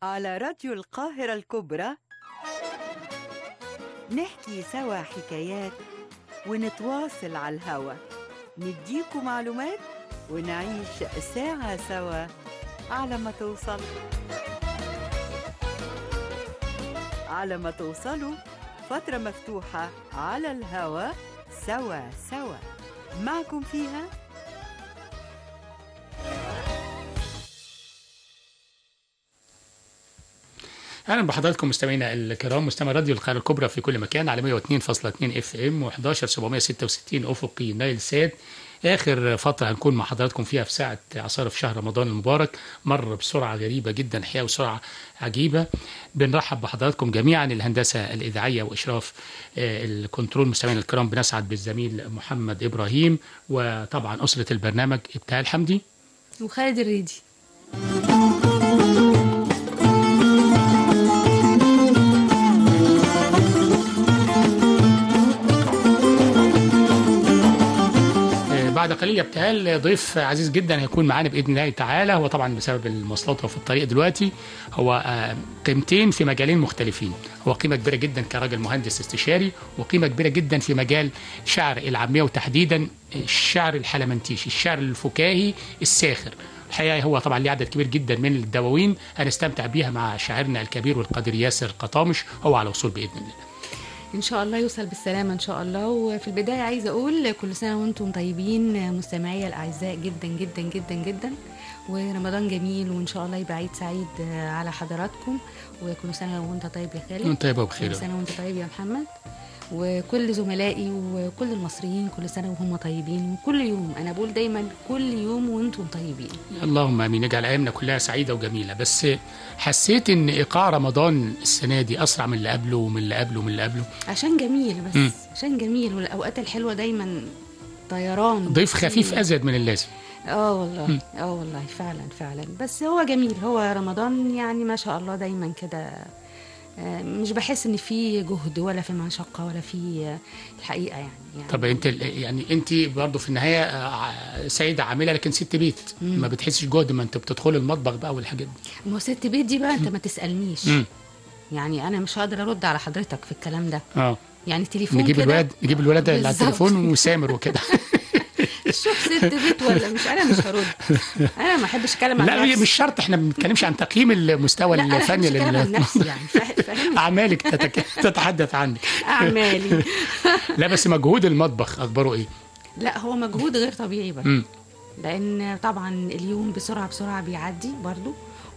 على راديو القاهرة الكبرى نحكي سوا حكايات ونتواصل على الهوا نديكم معلومات ونعيش ساعة سوا على ما توصل على ما توصلوا فترة مفتوحة على الهوا سوا سوا معكم فيها اهلا بحضراتكم مستمعينا الكرام مستمع راديو القاهره الكبرى في كل مكان على 102.2 اف ام و11766 افقي نايل سات اخر فتره هنكون مع حضراتكم فيها في ساعه عصاره في شهر رمضان المبارك مر بسرعه غريبه جدا الحقيقه وسرعه عجيبه بنرحب بحضراتكم جميعا الهندسه الاذاعيه واشراف آه، الكنترول مستمعينا الكرام بنسعد بالزميل محمد ابراهيم وطبعا اسره البرنامج ابتهال حمدي وخالد الريدي آه، بعد قليل يا ابتهال ضيف عزيز جدا هيكون معانا باذن الله تعالى هو طبعا بسبب المواصلات وفي الطريق دلوقتي هو آه، قيمتين في مجالين مختلفين هو قيمه كبيره جدا كراجل مهندس استشاري وقيمه كبيره جدا في مجال شعر العاميه وتحديدا الشعر الحلمنتيشي الشعر الفكاهي الساخر الحقيقه هو طبعا ليه عدد كبير جدا من الدواوين هنستمتع بيها مع شاعرنا الكبير والقدير ياسر قطامش هو على وصول باذن الله ان شاء الله يوصل بالسلامه ان شاء الله وفي البدايه عايزه اقول كل سنه وانتم طيبين مستمعي الاعزاء جدا جدا جدا جدا ورمضان جميل وان شاء الله يبقى عيد سعيد على حضراتكم وكل سنه وانت طيب يا خالد وانت طيبه وبخير كل سنه وانت طيب يا محمد وكل زملائي وكل المصريين كل سنه وهم طيبين وكل يوم انا بقول دايما كل يوم وانتم طيبين اللهم امين يجعل ايامنا كلها سعيده وجميله بس حسيت ان ايقاع رمضان السنه دي اسرع من اللي قبله ومن اللي قبله ومن اللي قبله عشان جميل بس مم. عشان جميل والاوقات الحلوه دايما طيران ضيف خفيف ازيد من اللازم اه والله اه والله فعلا فعلا بس هو جميل هو رمضان يعني ما شاء الله دايما كده آه، مش بحس ان في جهد ولا في مشقه ولا في آه، الحقيقه يعني, يعني طب انت يعني انت برضه في النهايه آه، سيده عامله لكن ست بيت ما بتحسش جهد ما انت بتدخلي المطبخ بقى والحاجات دي ما هو ست بيت دي بقى انت ما تسالنيش مم. يعني انا مش هقدر ارد على حضرتك في الكلام ده اه يعني تليفون نجيب كده الولاد نجيب الولاد اللي على بالظبط. التليفون وسامر وكده شوف ست بيت ولا مش انا مش هرد انا ما احبش اتكلم عن لا هي نفسي. مش شرط احنا ما بنتكلمش عن تقييم المستوى لا انا الفني بحبش اتكلم عن لل- نفسي يعني فا- فاهمني اعمالك تتك... تتحدث عنك اعمالي لا بس مجهود المطبخ اخباره ايه؟ لا هو مجهود غير طبيعي بقى مم. لان طبعا اليوم بسرعه بسرعه بيعدي برضو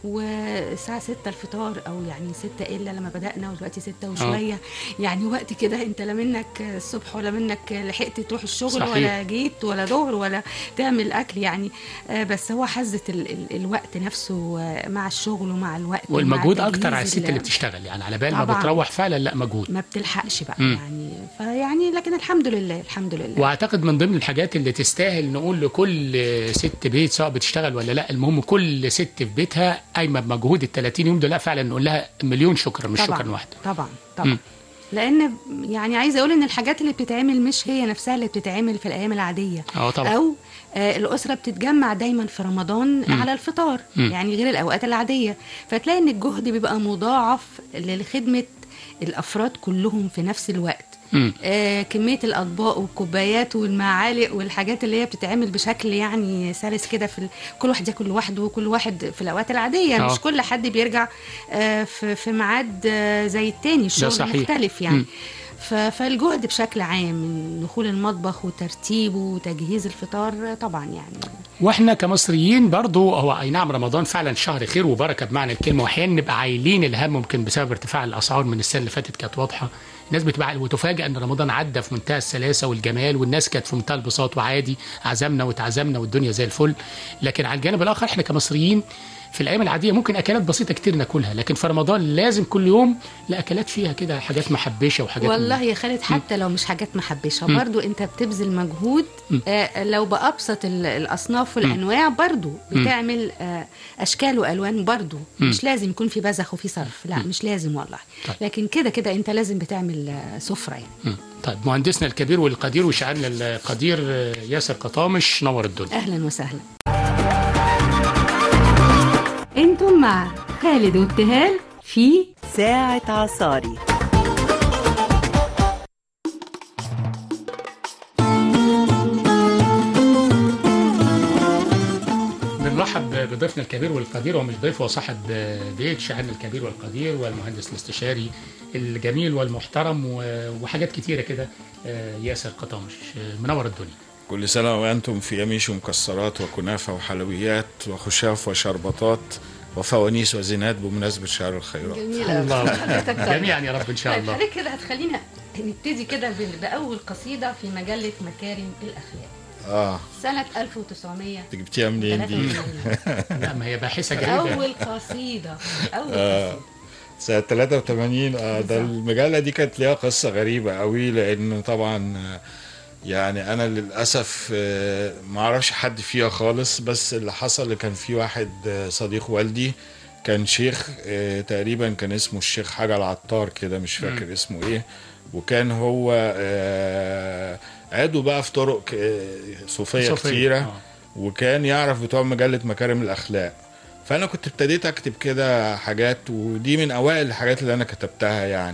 والساعة 6 الفطار أو يعني 6 إلا لما بدأنا ودلوقتي 6 وشوية يعني وقت كده أنت لا منك الصبح ولا منك لحقت تروح الشغل صحيح. ولا جيت ولا ظهر ولا تعمل أكل يعني آه، بس هو حزة ال ال الوقت نفسه آه، مع الشغل ومع الوقت ومع والمجهود تجهيز اكتر على الست ال- اللي بتشتغل يعني على بال ما طبعاً. بتروح فعلا لا مجهود ما بتلحقش بقى مم. يعني فيعني لكن الحمد لله الحمد لله واعتقد من ضمن الحاجات اللي تستاهل نقول لكل ست بيت سواء بتشتغل ولا لا المهم كل ست في بيتها قايمه بمجهود ال 30 يوم دول لا فعلا نقول لها مليون شكرا مش شكرا واحده طبعا طبعا مم. لان يعني عايزه اقول ان الحاجات اللي بتتعمل مش هي نفسها اللي بتتعمل في الايام العاديه اه طبعا او آه الاسره بتتجمع دايما في رمضان مم. على الفطار مم. يعني غير الاوقات العاديه فتلاقي ان الجهد بيبقى مضاعف لخدمه الافراد كلهم في نفس الوقت مم. آه كميه الاطباق والكوبايات والمعالق والحاجات اللي هي بتتعمل بشكل يعني سلس كده في ال... كل واحد ياكل لوحده وكل واحد في الاوقات العاديه آه. مش كل حد بيرجع آه في في ميعاد آه زي التاني الشغل صحيح. مختلف يعني مم. ف- فالجهد بشكل عام من دخول المطبخ وترتيبه وتجهيز الفطار طبعا يعني واحنا كمصريين برضو هو اي نعم رمضان فعلا شهر خير وبركه بمعنى الكلمه واحيانا نبقى عايلين الهم ممكن بسبب ارتفاع الاسعار من السنه اللي فاتت كانت واضحه الناس بتبقى وتفاجئ ان رمضان عدى في منتهى السلاسه والجمال والناس كانت في منتهى البساط وعادي عزمنا واتعزمنا والدنيا زي الفل لكن على الجانب الاخر احنا كمصريين في الايام العاديه ممكن اكلات بسيطه كتير ناكلها لكن في رمضان لازم كل يوم الاكلات فيها كده حاجات محبشه وحاجات والله يا خالد حتى لو مش حاجات محبشه برضو انت بتبذل مجهود آه لو بابسط ال- الاصناف والانواع برضو بتعمل آه اشكال والوان برضو مش لازم يكون في بذخ وفي صرف لا مش لازم والله طيب. لكن كده كده انت لازم بتعمل آه سفره يعني مم. طيب مهندسنا الكبير والقدير وشاعرنا القدير آه، ياسر قطامش نور الدنيا اهلا وسهلا انتم مع خالد وابتهال في ساعة عصاري بنرحب بضيفنا الكبير والقدير هو مش ضيف هو صاحب بيت شاعرنا الكبير والقدير والمهندس الاستشاري الجميل والمحترم و- وحاجات كتيره كده آه، ياسر قطامش آه، منور الدنيا كل سنة وأنتم في يميش مكسرات وكنافة وحلويات وخشاف وشربطات وفوانيس وزينات بمناسبة شهر الخيرات جميلة الله حضرتك طيب. جميعا يا رب ان شاء طيب الله حضرتك كده هتخلينا نبتدي كده بال- بأول قصيدة في مجلة مكارم الأخلاق آه سنة 1900 أنت جبتيها منين دي؟ لا ما هي باحثه جريده أول قصيدة أول آه. قصيدة سنة 83 اه ده المجلة دي كانت ليها قصة غريبة قوي لأن طبعا آه، يعني أنا للأسف آه، ما أعرفش حد فيها خالص بس اللي حصل اللي كان في واحد آه، صديق والدي كان شيخ آه، تقريبا كان اسمه الشيخ حاجة العطار كده مش فاكر اسمه إيه وكان هو آه، عضو بقى في طرق آه، صوفية صوفية، كتيرة آه. وكان يعرف بتوع مجلة مكارم الأخلاق فأنا كنت ابتديت أكتب كده حاجات ودي من أوائل الحاجات اللي أنا كتبتها يعني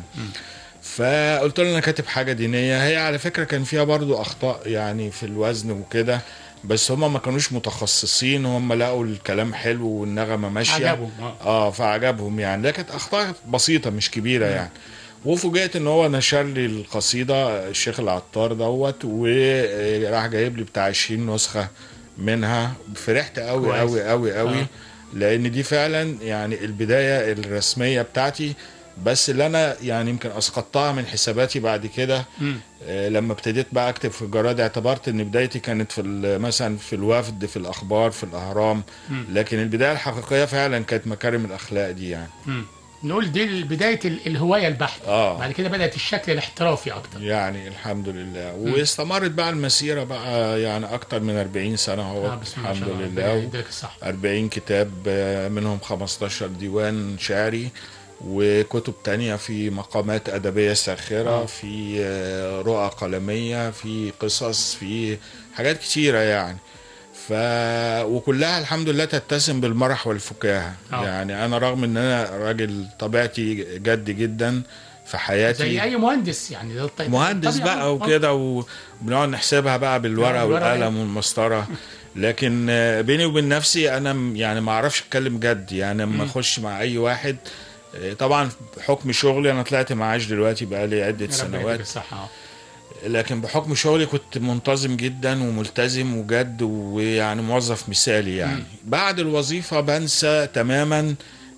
فقلت له أنا كاتب حاجة دينية هي على فكرة كان فيها برضو أخطاء يعني في الوزن وكده بس هما ما كانوش متخصصين هم لقوا الكلام حلو والنغمة ماشية عجبهم اه اه فعجبهم يعني ده كانت اخطاء بسيطه مش كبيره يعني وفوجئت ان هو نشر لي القصيده الشيخ العطار دوت وراح جايب لي بتاع 20 نسخه منها فرحت قوي كويس. قوي قوي قوي آه. لان دي فعلا يعني البدايه الرسميه بتاعتي بس اللي انا يعني يمكن اسقطتها من حساباتي بعد كده مم. آه، لما ابتديت بقى اكتب في الجرائد اعتبرت ان بدايتي كانت في ال- مثلا في الوفد في الاخبار في الاهرام مم. لكن البدايه الحقيقيه فعلا كانت مكارم الاخلاق دي يعني مم. نقول دي بدايه ال- الهوايه البحث اه بعد كده بدات الشكل الاحترافي اكتر يعني الحمد لله واستمرت بقى المسيره بقى يعني اكتر من 40 سنه هو آه بسم الله ما الحمد شاء الله ربنا لله يديلك الصحه 40 كتاب آه، منهم 15 ديوان شعري وكتب تانية في مقامات أدبية ساخرة آه. في آه، رؤى قلمية في قصص في حاجات كتيرة يعني ف وكلها الحمد لله تتسم بالمرح والفكاهة آه. يعني أنا رغم إن أنا راجل طبيعتي جد جدا في حياتي زي اي مهندس يعني ده الط- مهندس طبيعي. بقى آه. وكده وبنقعد نحسبها بقى بالورقه آه، بالورقة والقلم والمسطره لكن آه، بيني وبين نفسي انا م- يعني ما اعرفش اتكلم جد يعني لما اخش مع اي واحد آه، طبعا بحكم شغلي انا طلعت معاش دلوقتي بقى لي عده ربنا يديك سنوات الصحه آه. لكن بحكم شغلي كنت منتظم جدا وملتزم وجد ويعني موظف مثالي يعني بعد الوظيفة بنسى تماما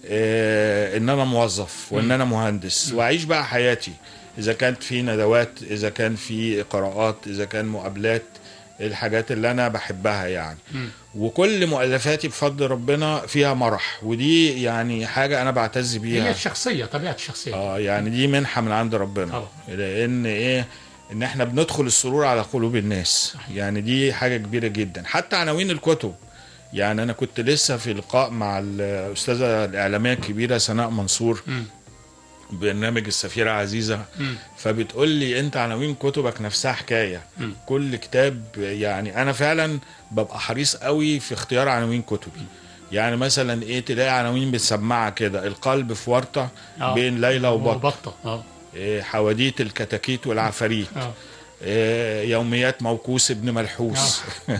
آه ان انا موظف وان انا مهندس واعيش بقى حياتي اذا كانت في ندوات اذا كان في قراءات اذا كان مقابلات الحاجات اللي انا بحبها يعني مم. وكل مؤلفاتي بفضل ربنا فيها مرح ودي يعني حاجة انا بعتز هي بيها الشخصيه طبيعه الشخصيه اه يعني دي منحة من عند ربنا طبعا. لان ايه ان احنا بندخل السرور على قلوب الناس يعني دي حاجة كبيرة جدا حتى عناوين الكتب يعني انا كنت لسه في لقاء مع الاستاذة الاعلامية الكبيرة سناء منصور مم. برنامج السفيرة عزيزة مم. فبتقول لي انت عناوين كتبك نفسها حكاية مم. كل كتاب يعني انا فعلا ببقى حريص قوي في اختيار عناوين كتبي يعني مثلا ايه تلاقي عناوين بتسمعها كده القلب في ورطة آه. بين ليلى وبط وبطه اه إيه، حواديت الكتاكيت والعفاريت اه إيه، يوميات موكوس ابن ملحوس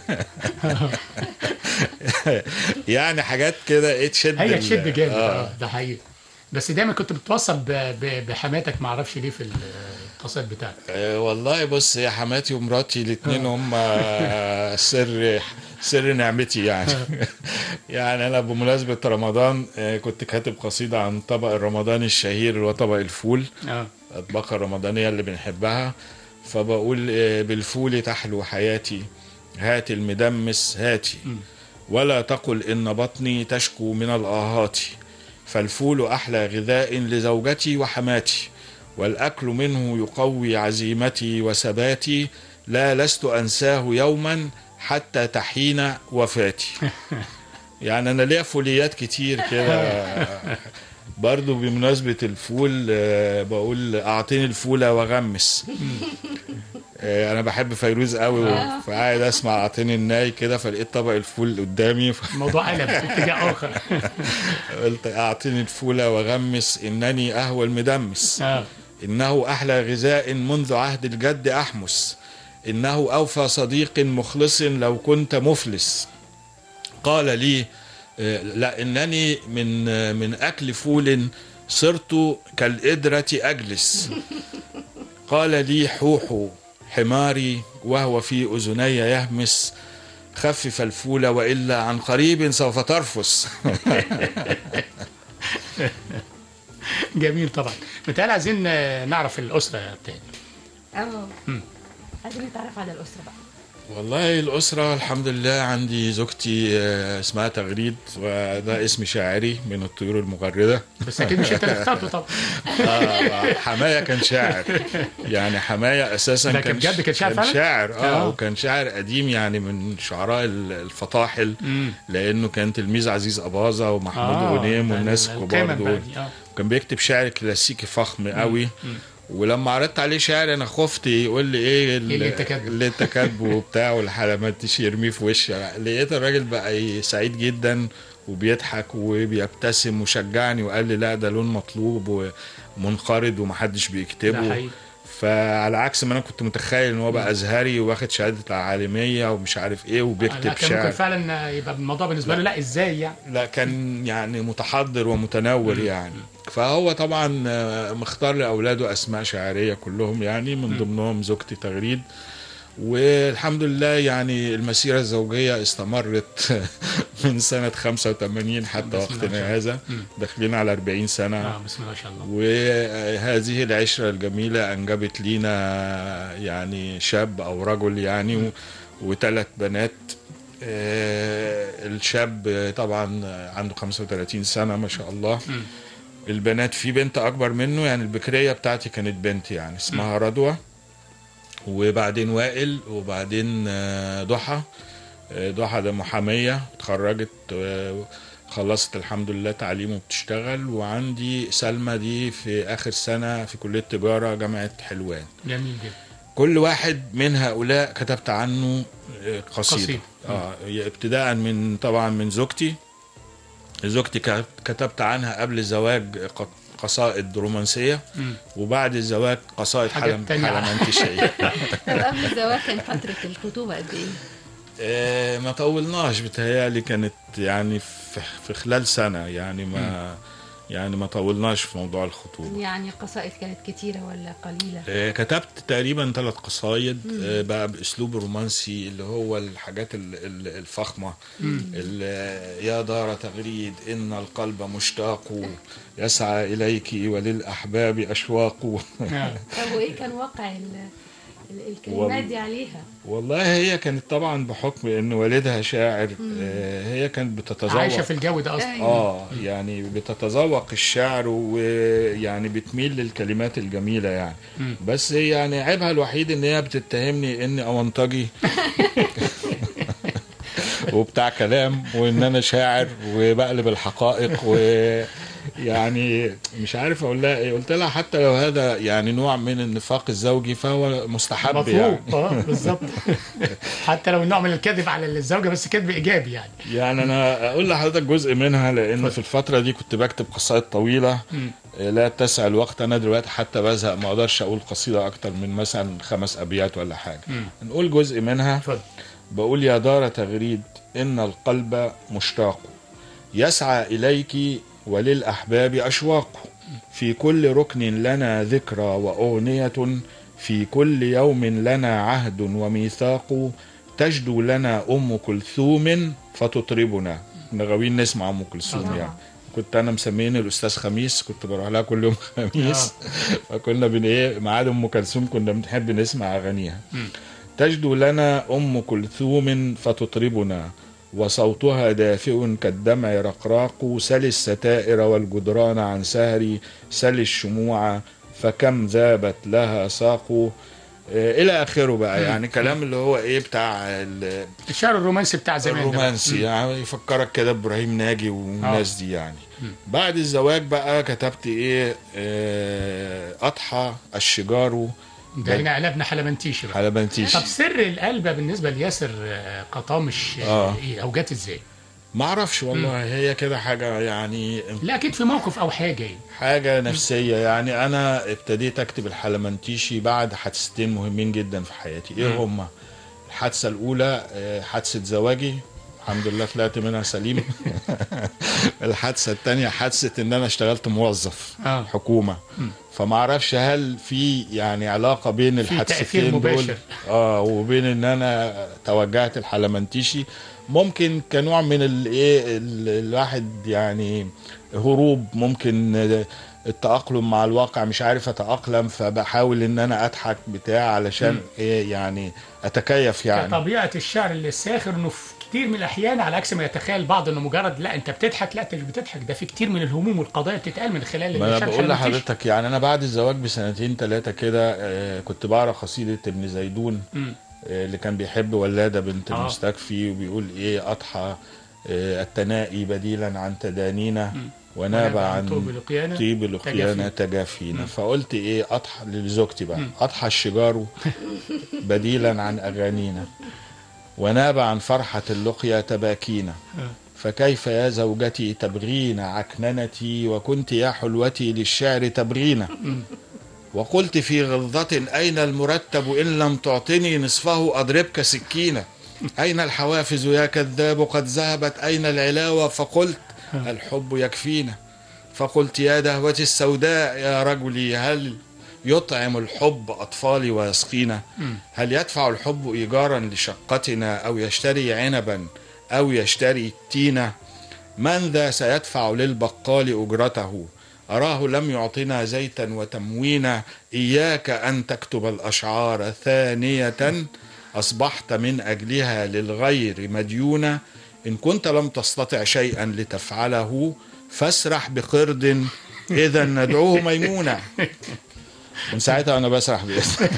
يعني حاجات كده ايه تشد هي ال- تشد جامد آه. اه ده حقيقي بس دايما كنت بتوصل ب- ب- بحماتك ما اعرفش ليه في القصائد بتاعتك آه، والله بص يا حماتي ومراتي الاثنين هم آه، سر سر نعمتي يعني يعني انا بمناسبه رمضان آه، كنت كاتب قصيده عن طبق الرمضاني الشهير اللي هو طبق الفول اه الأطباق الرمضانية اللي بنحبها فبقول آه، بالفول تحلو حياتي هات المدمس هاتي ولا تقل إن بطني تشكو من الآهات فالفول أحلى غذاء لزوجتي وحماتي والأكل منه يقوي عزيمتي وثباتي لا لست أنساه يوما حتى تحين وفاتي يعني أنا ليا فوليات كتير كده برضو بمناسبة الفول آه، بقول أعطيني الفولة وغمس آه، انا بحب فيروز قوي فقاعد اسمع اعطيني الناي كده فلقيت طبق الفول قدامي الموضوع قلب في اتجاه اخر فقلت اعطيني الفول وغمس انني اهوى المدمس آه. إنه أحلى غذاء منذ عهد الجد أحمس إنه أوفى صديق مخلص لو كنت مفلس قال لي آه، لا إنني من آه، من أكل فول صرت كالإدرة أجلس قال لي حوح حماري وهو في أذني يهمس خفف الفول وإلا عن قريب سوف ترفس جميل طبعا متهيألي عايزين آه، نعرف الاسره تاني اه عايزين نتعرف على الاسره بقى والله الأسرة الحمد لله عندي زوجتي آه، اسمها تغريد وده اسم شاعري من الطيور المغردة بس اكيد مش انت اللي اخترته طبعا آه، حماية كان شاعر يعني حماية أساسا ده كان بجد كان شاعر كان فعلا؟ شاعر آه. اه وكان شاعر قديم يعني من شعراء ال- الفطاحل مم. لأنه كان تلميذ عزيز أباظة ومحمود آه، غنيم ده والناس ال- الكبار القمم بقى دول دي، آه. كان بيكتب شعر كلاسيكي فخم قوي ولما عرضت عليه شعر انا خفت يقول لي ايه ال- اللي أنت كاتبه؟ اللي انت كاتبه وبتاع والحلمات يرميه في وشي لقيت الراجل بقى سعيد جدا وبيضحك وبيبتسم وشجعني وقال لي لا ده لون مطلوب ومنقرض ومحدش ده بيكتبه حقيقي فعلى عكس ما انا كنت متخيل ان هو بقى ازهري واخد شهاده العالميه ومش عارف ايه لا وبيكتب كان ممكن شعر فعلا يبقى الموضوع بالنسبه له لا ازاي يعني لا كان يعني متحضر ومتنور يعني فهو طبعا آه، مختار لاولاده اسماء شعريه كلهم يعني من ضمنهم زوجتي تغريد والحمد لله يعني المسيره الزوجيه استمرت من سنه 85 حتى بسم الله ما شاء وقتنا هذا داخلين على 40 سنه اه بسم الله ما شاء الله وهذه العشرة الجميلة أنجبت لينا يعني شاب أو رجل يعني و- وثلاث بنات آه، الشاب طبعا عنده 35 سنة ما شاء الله البنات في بنت أكبر منه يعني البكرية بتاعتي كانت بنت يعني اسمها رضوى وبعدين وائل وبعدين آه، ضحى آه، ضحى ده محامية اتخرجت آه، خلصت الحمد لله تعليم وبتشتغل وعندي سلمى دي في آخر سنة في كلية تجارة جامعة حلوان جميل جدا كل واحد من هؤلاء كتبت عنه آه، قصيدة قصيدة. اه هي ابتداء من طبعا من زوجتي زوجتي كت- كتبت عنها قبل الزواج ق- قصائد رومانسية مم. وبعد الزواج قصائد حاجات حلم تانية. حلمنتشية طب قبل الزواج كان فتره الخطوبه قد ايه؟ آه، ما طولناش بتهيألي كانت يعني في في خلال سنة يعني ما يعني ما طولناش في موضوع الخطوبة يعني قصائد كانت كتيره ولا قليله؟ آه، كتبت تقريبا ثلاث قصايد آه، بقى باسلوب رومانسي اللي هو الحاجات ال- ال- الفخمه ال- يا دار تغريد ان القلب مشتاق يسعى اليك وللاحباب اشواق آه. طب وايه كان واقع ال- ال- الكلمات دي عليها؟ والله هي كانت طبعا بحكم ان والدها شاعر آه، هي كانت بتتذوق عايشه في الجو ده اصلا أيوة. اه يعني بتتذوق الشعر ويعني بتميل للكلمات الجميله يعني مم. بس هي يعني عيبها الوحيد ان هي بتتهمني اني اونطجي وبتاع كلام وان انا شاعر وبقلب الحقائق ويعني مش عارف اقول لها ايه قلت لها حتى لو هذا يعني نوع من النفاق الزوجي فهو مستحب يعني مطلوب اه بالظبط حتى لو نوع من الكذب على الزوجه بس كذب ايجابي يعني يعني انا اقول لحضرتك جزء منها لان في الفتره دي كنت بكتب قصائد طويله لا تسع الوقت انا دلوقتي حتى بزهق ما اقدرش اقول قصيده اكتر من مثلا خمس ابيات ولا حاجه نقول جزء منها اتفضل بقول يا دار تغريد ان القلب مشتاق يسعى اليك وللاحباب اشواق في كل ركن لنا ذكرى واغنيه في كل يوم لنا عهد وميثاق تجدو لنا ام كلثوم فتطربنا كنا غاويين نسمع ام كلثوم طبعا. يعني كنت انا مسميني الاستاذ خميس كنت بروح لها كل يوم خميس فكنا بن ايه ميعاد ام كلثوم كنا بنحب نسمع اغانيها تجدو لنا ام كلثوم فتطربنا وصوتها دافئ كالدمع رقراق سل الستائر والجدران عن سهري سل الشموع فكم ذابت لها ساق آه، الى اخره بقى يعني كلام اللي هو ايه بتاع ال- الشعر الرومانسي بتاع زمان ده بقى. الرومانسي يعني يفكرك كده بابراهيم ناجي والناس دي يعني بعد الزواج بقى كتبت ايه آه، اضحى الشجار ده هنا قلبنا حلبنتيشي بقى حلبنتيشي طب سر القلبة بالنسبة لياسر آه، قطامش آه، آه. ايه او جت ازاي؟ ما اعرفش والله هي كده حاجه يعني لا اكيد في موقف او حاجة يعني. حاجه نفسيه يعني انا ابتديت اكتب الحلمنتيشي بعد حادثتين مهمين جدا في حياتي ايه هما الحادثه الاولى آه، حادثه زواجي الحمد لله طلعت منها سليم الحادثه الثانيه حادثه ان انا اشتغلت موظف آه. حكومه فما اعرفش هل في يعني علاقه بين تأثير الحادثتين دول مباشر. اه وبين ان انا توجهت الحلمنتيشي ممكن كنوع من الايه ال- الواحد يعني هروب ممكن التأقلم مع الواقع مش عارف اتأقلم فبحاول ان انا اضحك بتاع علشان ايه يعني اتكيف يعني طبيعة الشعر اللي الساخر انه في كتير من الاحيان على عكس ما يتخيل بعض انه مجرد لا انت بتضحك لا انت مش بتضحك ده في كتير من الهموم والقضايا بتتقال من خلال ما انا الشعر بقول الحلبنتيشي. لحضرتك يعني انا بعد الزواج بسنتين ثلاثه كده آه، كنت بقرا قصيده ابن زيدون مم. آه، اللي كان بيحب ولاده بنت آه. المستكفي وبيقول ايه اضحى آه، التنائي بديلا عن تدانينا وناب عن طوب لقيانا طيب لقيانا تجافينا. تجافينا فقلت ايه اضحى لزوجتي بقى اضحى الشجار بديلا عن اغانينا وناب عن فرحة اللقيا تباكينا فكيف يا زوجتي تبغين عكننتي وكنت يا حلوتي للشعر تبغين وقلت في غلظة أين المرتب إن لم تعطني نصفه أضربك سكينة أين الحوافز يا كذاب قد ذهبت أين العلاوة فقلت الحب يكفينا فقلت يا دهوتي السوداء يا رجلي هل يطعم الحب أطفالي ويسقينا هل يدفع الحب إيجارا لشقتنا أو يشتري عنبا أو يشتري تينا من ذا سيدفع للبقال أجرته أراه لم يعطنا زيتا وتموينا إياك أن تكتب الأشعار ثانية أصبحت من أجلها للغير مديونة إن كنت لم تستطع شيئا لتفعله فاسرح بقرد إذا ندعوه ميمونة من ساعتها أنا بسرح باسم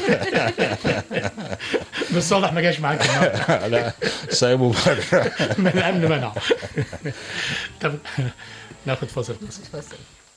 بس واضح ما جاش معاك النهارده لا سايبه بره من الامن منعه طب ناخد فاصل فاصل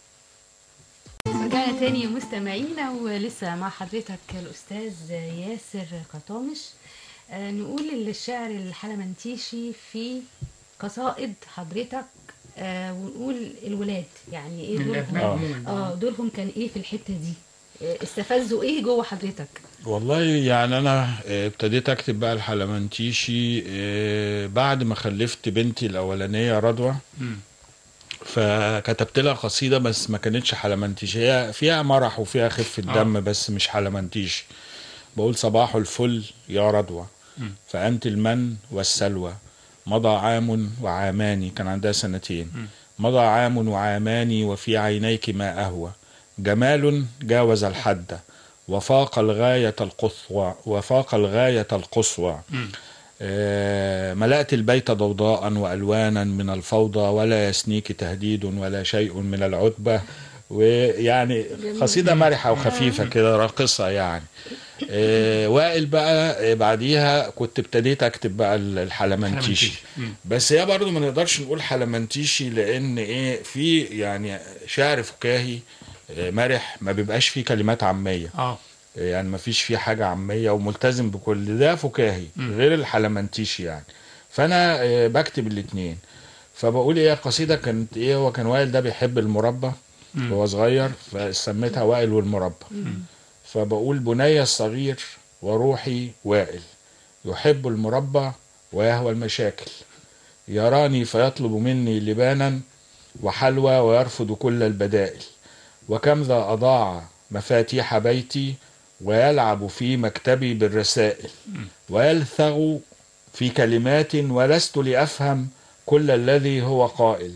رجعنا تاني مستمعينا ولسه مع حضرتك الأستاذ ياسر قطامش آه، نقول الشعر الحلمنتيشي في قصائد حضرتك آه، ونقول الولاد يعني ايه دورهم الأبناء عموما. اه دورهم كان ايه في الحتة دي آه، استفزوا ايه جوه حضرتك والله يعني انا آه، ابتديت اكتب بقى الحلمنتيشي آه، بعد ما خلفت بنتي الاولانيه رضوى مم. فكتبت لها قصيده بس ما كانتش حلمنتيشي هي فيها مرح وفيها خفه آه. دم بس مش حلمنتيشي بقول صباح الفل يا رضوى مم. فانت المن والسلوى مضى عام وعامان كان عندها سنتين مضى عام وعامان وفي عينيك ما أهوى جمال جاوز الحد وفاق الغاية القصوى وفاق الغاية القصوى آه، ملأت البيت ضوضاء وألوانا من الفوضى ولا يسنيك تهديد ولا شيء من العتبة ويعني قصيدة مرحة وخفيفة كده راقصة يعني آه، وائل بقى آه، بعديها كنت ابتديت اكتب بقى الحلمنتيشي حلمنتيشي. مم. بس هي برضو ما نقدرش نقول حلمنتيشي لان ايه في يعني شعر فكاهي آه، مرح ما بيبقاش فيه كلمات عاميه اه يعني ما فيش فيه حاجه عاميه وملتزم بكل ده فكاهي غير الحلمنتيشي يعني فانا آه، بكتب الاتنين فبقول ايه القصيده كانت ايه هو كان وائل ده بيحب المربى وهو صغير فسميتها وائل والمربى فبقول بني الصغير وروحي وائل يحب المربى ويهوى المشاكل يراني فيطلب مني لبانا وحلوى ويرفض كل البدائل وكم ذا أضاع مفاتيح بيتي ويلعب في مكتبي بالرسائل ويلثغ في كلمات ولست لأفهم كل الذي هو قائل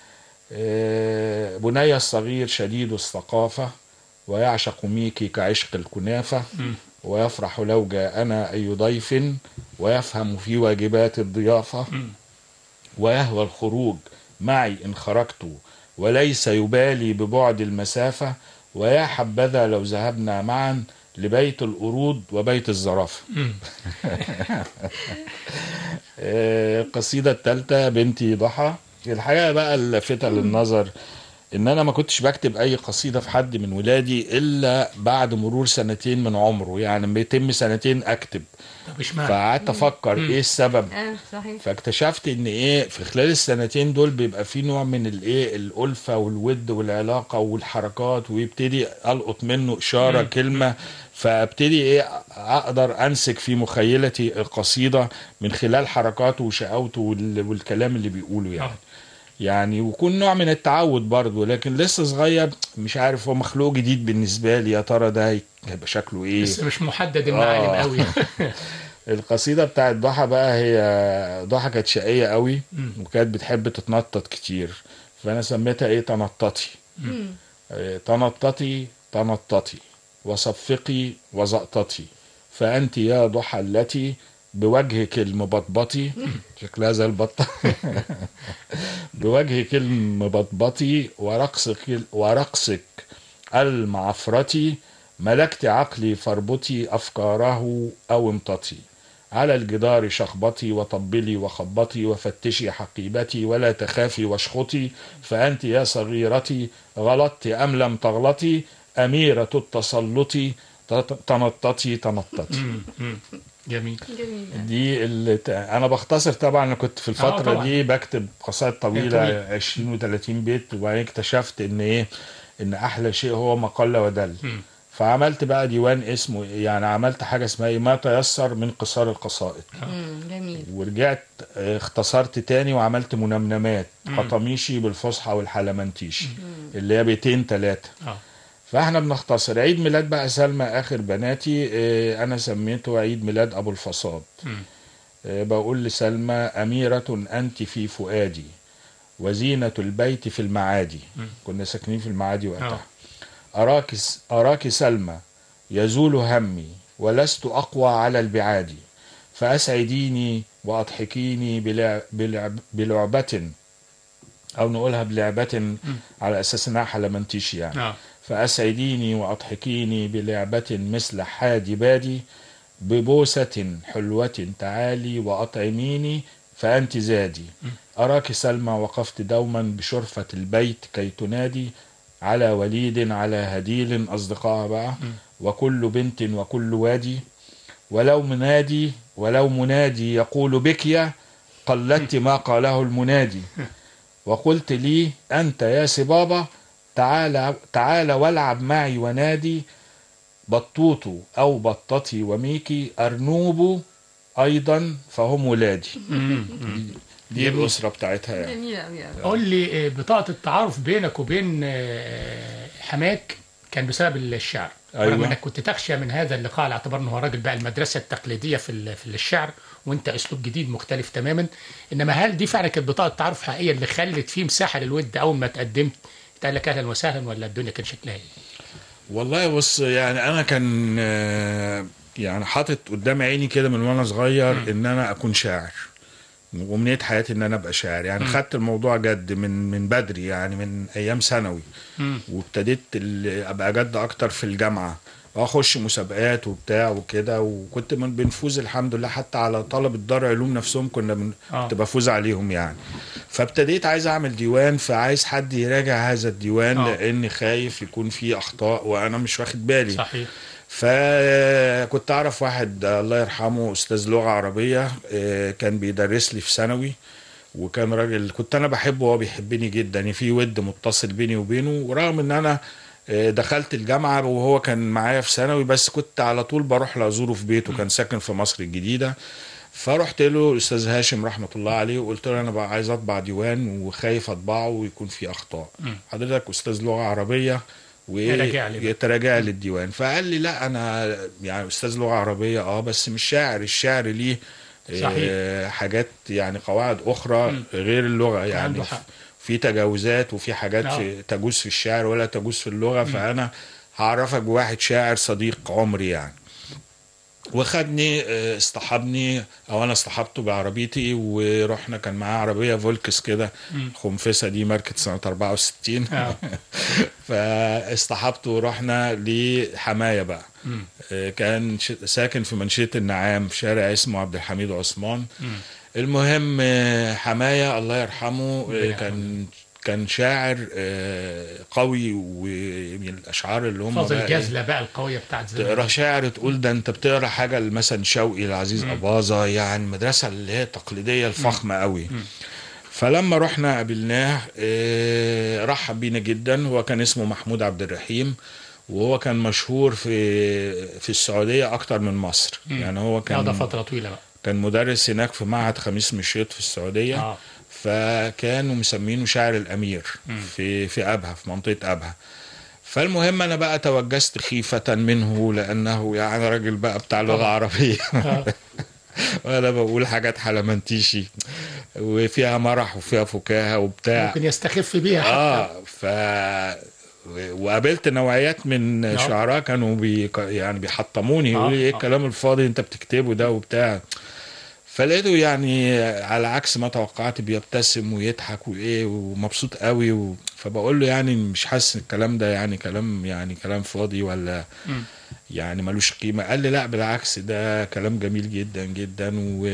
آه، بني الصغير شديد الثقافة ويعشق ميكي كعشق الكنافة ويفرح لو جاءنا أي ضيف ويفهم في واجبات الضيافة ويهوى الخروج معي إن خرجت وليس يبالي ببعد المسافة ويا حبذا لو ذهبنا معا لبيت القرود وبيت الزرافة آه، القصيدة الثالثة بنتي ضحى الحقيقة بقى اللافتة للنظر ان انا ما كنتش بكتب اي قصيده في حد من ولادي الا بعد مرور سنتين من عمره يعني بيتم سنتين اكتب طب اشمعنى؟ فقعدت افكر ايه السبب اه صحيح فاكتشفت ان ايه في خلال السنتين دول بيبقى في نوع من الايه الالفه والود والعلاقه والحركات ويبتدي القط منه اشاره كلمه فابتدي ايه اقدر امسك في مخيلتي القصيده من خلال حركاته وشقاوته وال- والكلام اللي بيقوله يعني آه. يعني ويكون نوع من التعود برضه لكن لسه صغير مش عارف هو مخلوق جديد بالنسبه لي يا ترى ده هيبقى شكله ايه بس مش محدد المعالم آه. قوي القصيده بتاعت ضحى بقى هي ضحى كانت شقيه قوي مم. وكانت بتحب تتنطط كتير فانا سميتها ايه تنططي مم. إيه، تنططي تنططي وصفقي وزقطتي فانت يا ضحى التي بوجهك المبطبطي شكلها زي البطه بوجهك المبطبطي ورقصك ورقصك المعفرة ملكت عقلي فاربطي أفكاره أو امتطي على الجدار شخبطي وطبلي وخبطي وفتشي حقيبتي ولا تخافي واشخطي فأنت يا صغيرتي غلطت أم لم تغلطي أميرة التسلط تت- تنططي تنططي مم. مم. جميل جميل دي اللي ت... انا بختصر طبعا انا كنت في الفتره طبعاً. دي بكتب قصائد طويله طويل. 20 و30 بيت وبعدين اكتشفت ان ايه ان احلى شيء هو ما قل ودل مم. فعملت بقى ديوان اسمه يعني عملت حاجه اسمها ايه ما تيسر من قصار القصائد مم. جميل ورجعت آه، اختصرت تاني وعملت منمنمات قطميشي بالفصحى والحلمنتيشي اللي هي بيتين ثلاثه اه فاحنا بنختصر عيد ميلاد بقى سلمى اخر بناتي آه، انا سميته عيد ميلاد ابو الفصاد مم. آه، بقول لسلمى أميرة أنت في فؤادي وزينة البيت في المعادي كنا ساكنين في المعادي وقتها أراك أراك سلمى يزول همي ولست أقوى على البعاد فأسعديني وأضحكيني بلعب بلعب بلعبة أو نقولها بلعبة على أساس إنها حلمنتيش يعني اه فأسعديني وأضحكيني بلعبة مثل حادي بادي ببوسة حلوة تعالي وأطعميني فأنت زادي أراك سلمى وقفت دوما بشرفة البيت كي تنادي على وليد على هديل أصدقائها بقى وكل بنت وكل وادي ولو منادي ولو منادي يقول بك يا قلدت ما قاله المنادي وقلت لي أنت يا سبابة تعال تعال والعب معي ونادي بطوط أو بطتي وميكي أرنوب أيضا فهم ولادي دي الأسرة بتاعتها يعني جميل قوي قوي قول لي آه، بطاقه التعارف بينك وبين آه، حماك كان بسبب الشعر أيوة. رغم انك كنت تخشى من هذا اللقاء على اعتبار انه هو راجل بقى المدرسه التقليديه في ال- في الشعر وانت اسلوب جديد مختلف تماما انما هل دي فعلا كانت بطاقه تعارف حقيقيه اللي خلت فيه مساحه للود اول ما تقدمت اتقال لك اهلا وسهلا ولا الدنيا كان شكلها ايه؟ والله بص يعني أنا كان آه، يعني حاطط قدام عيني كده من وأنا صغير إن أنا أكون شاعر ومنيت حياتي ان انا ابقى شاعر يعني خدت الموضوع جد من من بدري يعني من ايام ثانوي مم. وابتديت ال- ابقى جد اكتر في الجامعه واخش مسابقات وبتاع وكده وكنت من بنفوز الحمد لله حتى على طلبه دار علوم نفسهم كنا بن... آه. كنت بفوز عليهم يعني فابتديت عايز اعمل ديوان فعايز حد يراجع هذا الديوان آه. لاني خايف يكون فيه اخطاء وانا مش واخد بالي صحيح فكنت اعرف واحد الله يرحمه استاذ لغه عربيه آه، كان بيدرس لي في ثانوي وكان راجل كنت انا بحبه وهو بيحبني جدا يعني في ود متصل بيني وبينه ورغم ان انا آه، دخلت الجامعه وهو كان معايا في ثانوي بس كنت على طول بروح لازوره في بيته كان ساكن في مصر الجديده فرحت له الاستاذ هاشم رحمه الله عليه وقلت له انا بقى عايز اطبع ديوان وخايف اطبعه ويكون فيه اخطاء حضرتك استاذ لغه عربيه يراجع لي بقى. ويتراجع لي الديوان فقال لي لا انا يعني استاذ لغه عربيه اه بس مش شاعر الشعر ليه آه، حاجات يعني قواعد اخرى غير اللغه يعني عنده حق. في تجاوزات وفي حاجات آه. في تجوز في الشعر ولا تجوز في اللغه فانا هعرفك بواحد شاعر صديق عمري يعني وخدني آه، اصطحبني او انا اصطحبته بعربيتي ورحنا كان معاه عربيه فولكس كده خنفسه دي ماركه سنه 64 آه. فاصطحبته ورحنا لحمايه بقى آه، كان ش- ساكن في منشيه النعام في شارع اسمه عبد الحميد عثمان المهم آه، حمايه الله يرحمه آه، ربنا كان كان شاعر آه، قوي ومن الاشعار اللي هم فاز بقى إيه، الجزله بقى القويه بتاعت زمان تقرا شعر تقول ده انت بتقرا حاجه مثلا شوقي العزيز اباظه يعني المدرسه اللي هي التقليديه الفخمه قوي فلما رحنا قابلناه آه، رحب بينا جدا هو كان اسمه محمود عبد الرحيم وهو كان مشهور في في السعوديه اكتر من مصر يعني هو لا كان ده فتره طويله بقى كان مدرس هناك في معهد خميس مشيط في السعوديه اه فكانوا مسمينه شاعر الامير في في ابها في منطقه ابها فالمهم انا بقى توجست خيفه منه لانه يعني راجل بقى بتاع لغه طبعا. عربيه آه. وانا بقول حاجات حلمنتيشي وفيها مرح وفيها فكاهه وبتاع ممكن يستخف بيها حتى اه ف وقابلت نوعيات من آه. شعراء كانوا بي يعني بيحطموني آه، يقولوا لي ايه آه. الكلام الفاضي انت بتكتبه ده وبتاع فلقيته يعني على عكس ما توقعت بيبتسم ويضحك وايه ومبسوط قوي و... فبقول له يعني مش حاسس إن الكلام ده يعني كلام يعني كلام فاضي ولا مم. يعني ملوش قيمة قال لي لا بالعكس ده كلام جميل جدا جدا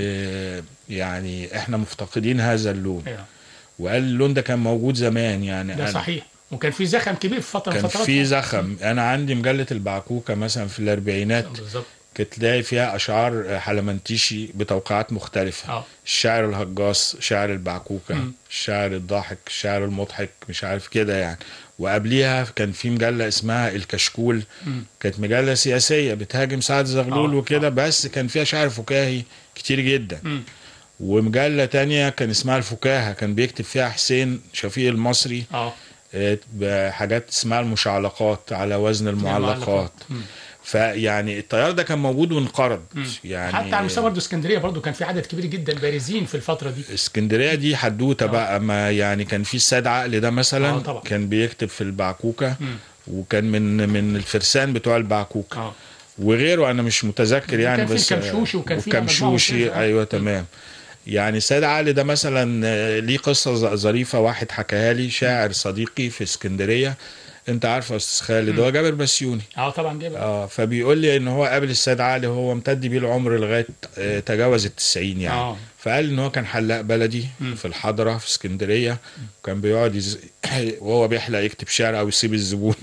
ويعني احنا مفتقدين هذا اللون أيوة. وقال اللون ده كان موجود زمان يعني ده أنا صحيح وكان في زخم كبير في فتره من كان فترات في زخم انا عندي مجله البعكوكه مثلا في الاربعينات بالظبط كنت تلاقي فيها اشعار حلمنتيشي بتوقيعات مختلفه اه الشاعر الهجاص شاعر البعكوكه مم. الشاعر الضاحك الشاعر المضحك مش عارف كده يعني وقبليها كان في مجله اسمها الكشكول مم. كانت مجله سياسيه بتهاجم سعد زغلول آه، وكده بس كان فيها شعر فكاهي كتير جدا مم. ومجله تانية كان اسمها الفكاهه كان بيكتب فيها حسين شفيق المصري اه آه، بحاجات اسمها المشعلقات على وزن المعلقات مم. فيعني التيار ده كان موجود وانقرض مم. يعني حتى على مستوى برضه اسكندريه برضه كان في عدد كبير جدا بارزين في الفتره دي اسكندريه دي حدوته آه. بقى ما يعني كان في السيد عقل ده مثلا آه، طبعا. كان بيكتب في البعكوكه مم. وكان من من الفرسان بتوع البعكوكه اه وغيره انا مش متذكر يعني كان في بس الكمشوشي وكان في مجموعة وكمشوشي مختلفة. ايوه تمام يعني السيد علي ده مثلا آه، ليه قصه ظ- ظريفه واحد حكاها لي شاعر صديقي في اسكندريه انت عارف يا استاذ خالد هو جابر بسيوني اه طبعا جايب اه فبيقول لي ان هو قابل السيد علي هو امتد بيه العمر لغايه آه، تجاوز التسعين يعني آه. فقال ان هو كان حلاق بلدي مم. في الحضره في اسكندريه وكان بيقعد يز... وهو بيحلق يكتب شعر او يسيب الزبون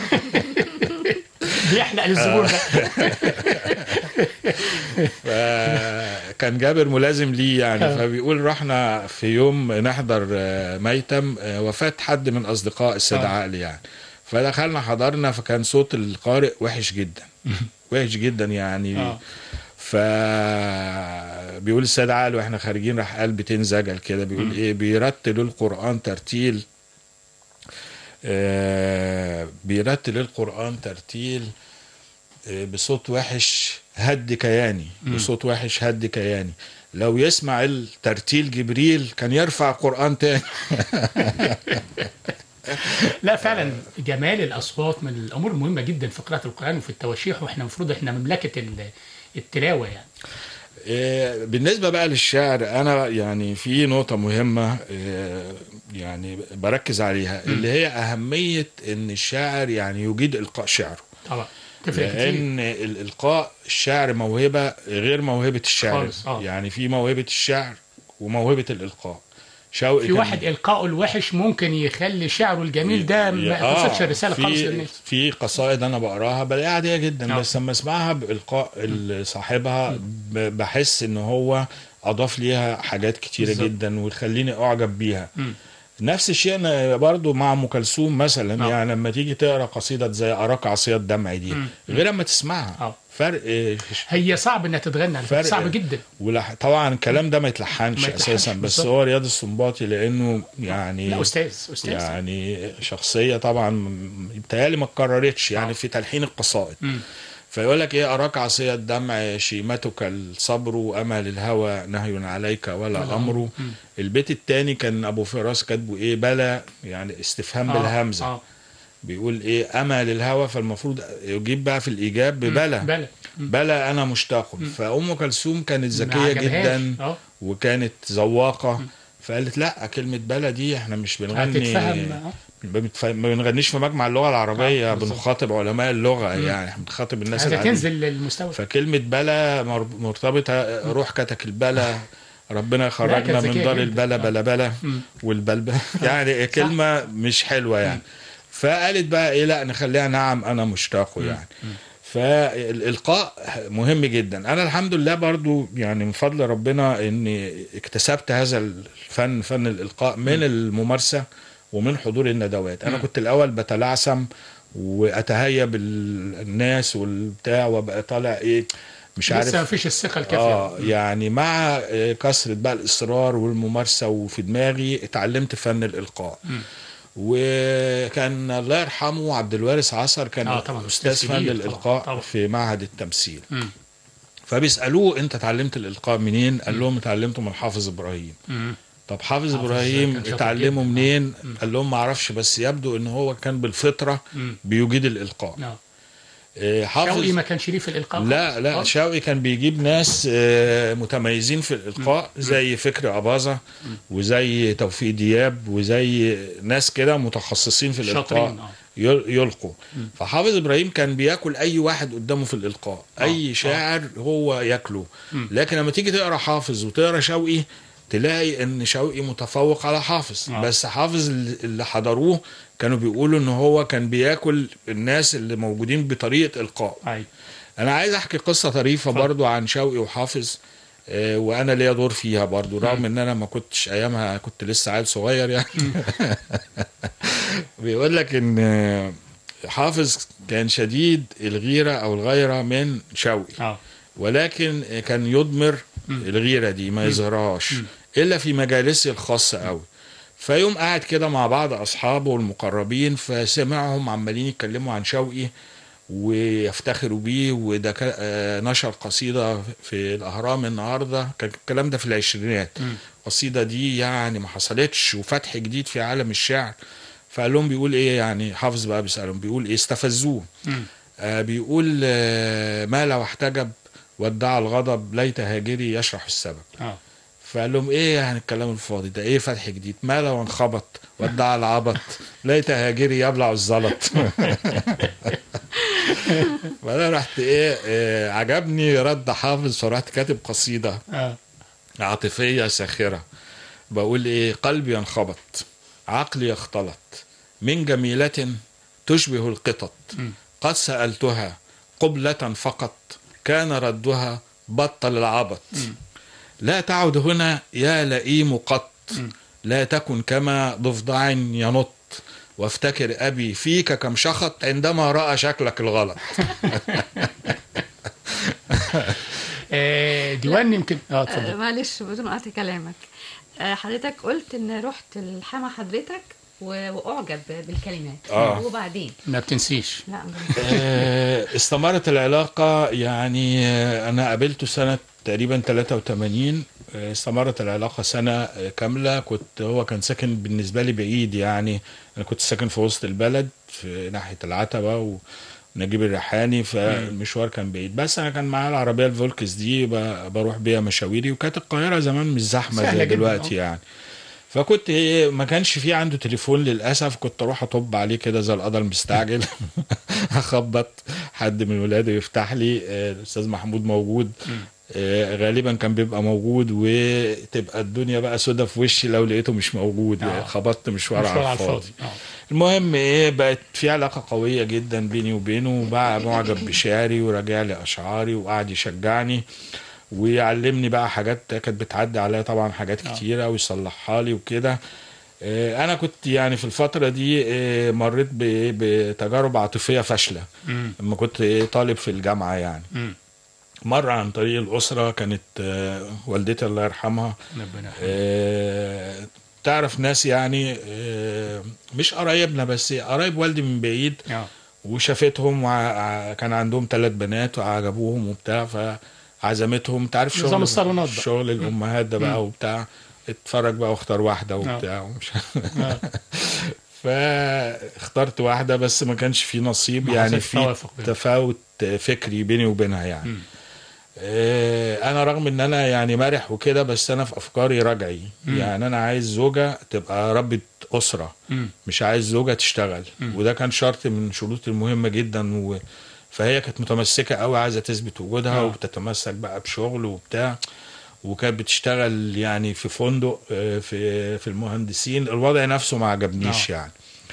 بيحلق للزبون ده فكان جابر ملازم ليه يعني فبيقول رحنا في يوم نحضر آه، ميتم آه، وفاة حد من أصدقاء السيد آه. عقل يعني فدخلنا حضرنا فكان صوت القارئ وحش جدا وحش جدا يعني آه. ف بيقول السيد عقل واحنا خارجين راح قال بيتين زجل كده بيقول ايه بيرتل القرآن ترتيل آه بيرتل القرآن ترتيل آه، بصوت وحش هد كياني بصوت وحش هد كياني لو يسمع الترتيل جبريل كان يرفع القرآن تاني لا فعلا جمال الاصوات من الامور المهمه جدا في قراءه القران وفي التواشيح واحنا المفروض احنا مملكه ال- التلاوه يعني آه، بالنسبة بقى للشعر أنا يعني في نقطة مهمة آه، يعني بركز عليها اللي هي أهمية إن الشاعر يعني يجيد إلقاء شعره طبعا تفرق كتير لان الالقاء الشعر موهبه غير موهبه الشعر خالص، آه. يعني في موهبه الشعر وموهبه الالقاء شوقي في كان- واحد القائه الوحش ممكن يخلي شعره الجميل ده ما آه، توصلش الرساله خالص في للناس في قصائد انا بقراها بلاقيها عاديه جدا آه. بس لما اسمعها بالقاء صاحبها ب- بحس ان هو اضاف ليها حاجات كتيره بالظبط. جدا ويخليني اعجب بيها مم. نفس الشيء أنا برضو مع ام كلثوم مثلا آه. يعني لما تيجي تقرا قصيده زي اراك عصيه الدمع دي مم. غير لما تسمعها آه. فرق هي صعب انها تتغنى على فكرة، فرق. صعب جدا ولح... طبعا الكلام ده ما يتلحنش ما يتلحنش اساسا بس بالظبط. هو رياض السنباطي لانه يعني لا استاذ استاذ يعني شخصيه طبعا بتهيألي ما اتكررتش يعني آه. في تلحين القصائد مم. فيقول لك ايه اراك عصيه الدمع شيمتك الصبر امل الهوى نهي عليك ولا ولا امر مم. البيت الثاني كان ابو فراس كاتبه ايه بلا يعني استفهام بالهمزه اه بيقول ايه امل الهوى فالمفروض يجيب بقى في الايجاب ببلا بلى بلا انا مشتاق فام كلثوم كانت ما ذكيه عجبهاش. جدا اه وكانت ذواقه فقالت لا كلمه بلا دي احنا مش بنغني هتتفهم آه. بنتف- ما بنغنيش في مجمع اللغه العربيه آه، بالظبط. بنخاطب علماء اللغه يعني احنا بنخاطب الناس عايزه العاديه تنزل للمستوى فكلمه بلا مر- مرتبطه روح كتك البلا ربنا يخرجنا كانت من ذكية دار جدا. البلا بلا بلا والبلبل يعني كلمه مش حلوه يعني فقالت بقى ايه لا نخليها نعم انا مشتاق يعني فالالقاء مهم جدا انا الحمد لله برضو يعني من فضل ربنا اني اكتسبت هذا الفن فن الالقاء من الممارسه ومن حضور الندوات انا كنت الاول بتلعثم واتهيب الناس والبتاع وابقى طالع ايه مش عارف لسه ما فيش الثقه الكافيه اه يعني مع آه، كثره بقى الاصرار والممارسه وفي دماغي اتعلمت فن الالقاء وكان الله يرحمه عبد الوارث عصر كان آه، طبعاً، استاذ أستاذ فن كبير الالقاء طبعاً، طبعاً. في معهد التمثيل مم. فبيسالوه انت اتعلمت الالقاء منين قال لهم اتعلمته من حافظ ابراهيم مم. طب حافظ حافظ ابراهيم كان شاطر اتعلمه جداً. منين قال لهم ما اعرفش بس يبدو ان هو كان بالفطره مم. بيجيد الالقاء آه. آه، حافظ شوقي ما كانش ليه في الالقاء لا خالص. لا خالص. شوقي كان بيجيب ناس آه، متميزين في الالقاء زي فكري اباظه وزي توفيق دياب وزي ناس كده متخصصين في شاطرين، الالقاء آه. يل- يلقوا فحافظ ابراهيم كان بياكل اي واحد قدامه في الالقاء آه، اي شاعر هو ياكله لكن لما تيجي تقرا حافظ وتقرا شوقي تلاقي ان شوقي متفوق على حافظ آه. بس حافظ اللي اللي حضروه كانوا بيقولوا ان هو كان بياكل الناس اللي موجودين بطريقه القاء أيوة. انا عايز احكي قصه طريفه برضو عن شوقي وحافظ آه، وانا ليا دور فيها برضو رغم ان انا ما كنتش ايامها كنت لسه عيل صغير يعني بيقول لك ان آه، حافظ كان شديد الغيره او الغيره من شوقي اه ولكن كان يضمر الغيره دي ما يظهرهاش الا في مجالسه الخاصه قوي فيوم قاعد كده مع بعض اصحابه المقربين فسمعهم عمالين يتكلموا عن شوقي ويفتخروا بيه وده كا- آه، نشر قصيده في الاهرام النهارده كان الكلام ده في العشرينات القصيده دي يعني ما حصلتش وفتح جديد في عالم الشعر فقال لهم بيقول ايه يعني حافظ بقى بيسالهم بيقول ايه استفزوه مم. آه بيقول آه ما لو احتجب وادعى الغضب ليت هاجري يشرح السبب اه فقال لهم ايه يعني الكلام الفاضي ده ايه فتح جديد ما لو انخبط وادعى العبط ليت هاجري يبلع الزلط فانا رحت ايه, إيه عجبني رد حافظ فرحت كاتب قصيده اه عاطفيه ساخره بقول ايه قلبي ينخبط عقلي يختلط من جميله تشبه القطط قد سالتها قبله فقط كان ردها بطل العبط لا تعد هنا يا لئيم قط لا تكن كما ضفدع ينط وافتكر أبي فيك كم شخط عندما رأى شكلك الغلط آه، ديوان يمكن اه آه، اتفضل معلش بدون قطع كلامك آه، حضرتك قلت ان رحت الحما حضرتك و- واعجب بالكلمات آه. وبعدين ما بتنسيش لا ما- آه، استمرت العلاقة يعني آه، أنا قابلته سنة تقريبا 83 آه، استمرت العلاقة سنة آه، كاملة كنت هو كان ساكن بالنسبة لي بعيد يعني أنا كنت ساكن في وسط البلد في ناحية العتبة ونجيب الريحاني فالمشوار كان بعيد بس أنا كان معايا العربية الفولكس دي ب- بروح بيها مشاويري وكانت القاهرة زمان مش زحمة سهلة زي جداً، دلوقتي آه. يعني فكنت إيه، ما كانش في عنده تليفون للاسف كنت اروح اطب عليه كده زي القدر المستعجل اخبط حد من ولاده يفتح لي آه، الاستاذ محمود موجود آه، غالبا كان بيبقى موجود وتبقى الدنيا بقى سودة في وشي لو لقيته مش موجود آه. خبطت مشوار مشوار على الفاضي اه المهم ايه بقت في علاقه قويه جدا بيني وبينه وبقى معجب بشعري وراجع لي اشعاري وقعد يشجعني ويعلمني بقى حاجات كانت بتعدي عليا طبعا حاجات آه. كتيره ويصلحها لي وكده آه، انا كنت يعني في الفتره دي آه، مريت ب- بتجارب عاطفيه فاشله مم. لما كنت إيه، طالب في الجامعه يعني مم. مره عن طريق الاسره كانت آه، والدتي الله يرحمها ربنا يرحمه. آه، تعرف ناس يعني آه، مش قرايبنا بس قرايب والدي من بعيد اه وشافتهم وكان عندهم ثلاث بنات وعجبوهم وبتاع فعزمتهم انت عارف نظام شغل الصالونات بقى. شغل الامهات ده بقى وبتاع اتفرج بقى واختار واحده آه. وبتاع ومش آه. فاخترت واحده بس ما كانش في نصيب ما يعني حصلش في توافق بينهم. تفاوت فكري بيني وبينها يعني مم. آه، انا رغم ان انا يعني مرح وكده بس انا في افكاري رجعي يعني انا عايز زوجه تبقى ربة اسره مم. مش عايز زوجه تشتغل وده كان شرط من شروط المهمه جدا و... فهي كانت متمسكه قوي عايزه تثبت وجودها آه. وبتتمسك بقى بشغل وبتاع وكانت بتشتغل يعني في فندق آه، في في المهندسين الوضع نفسه ما عجبنيش آه. يعني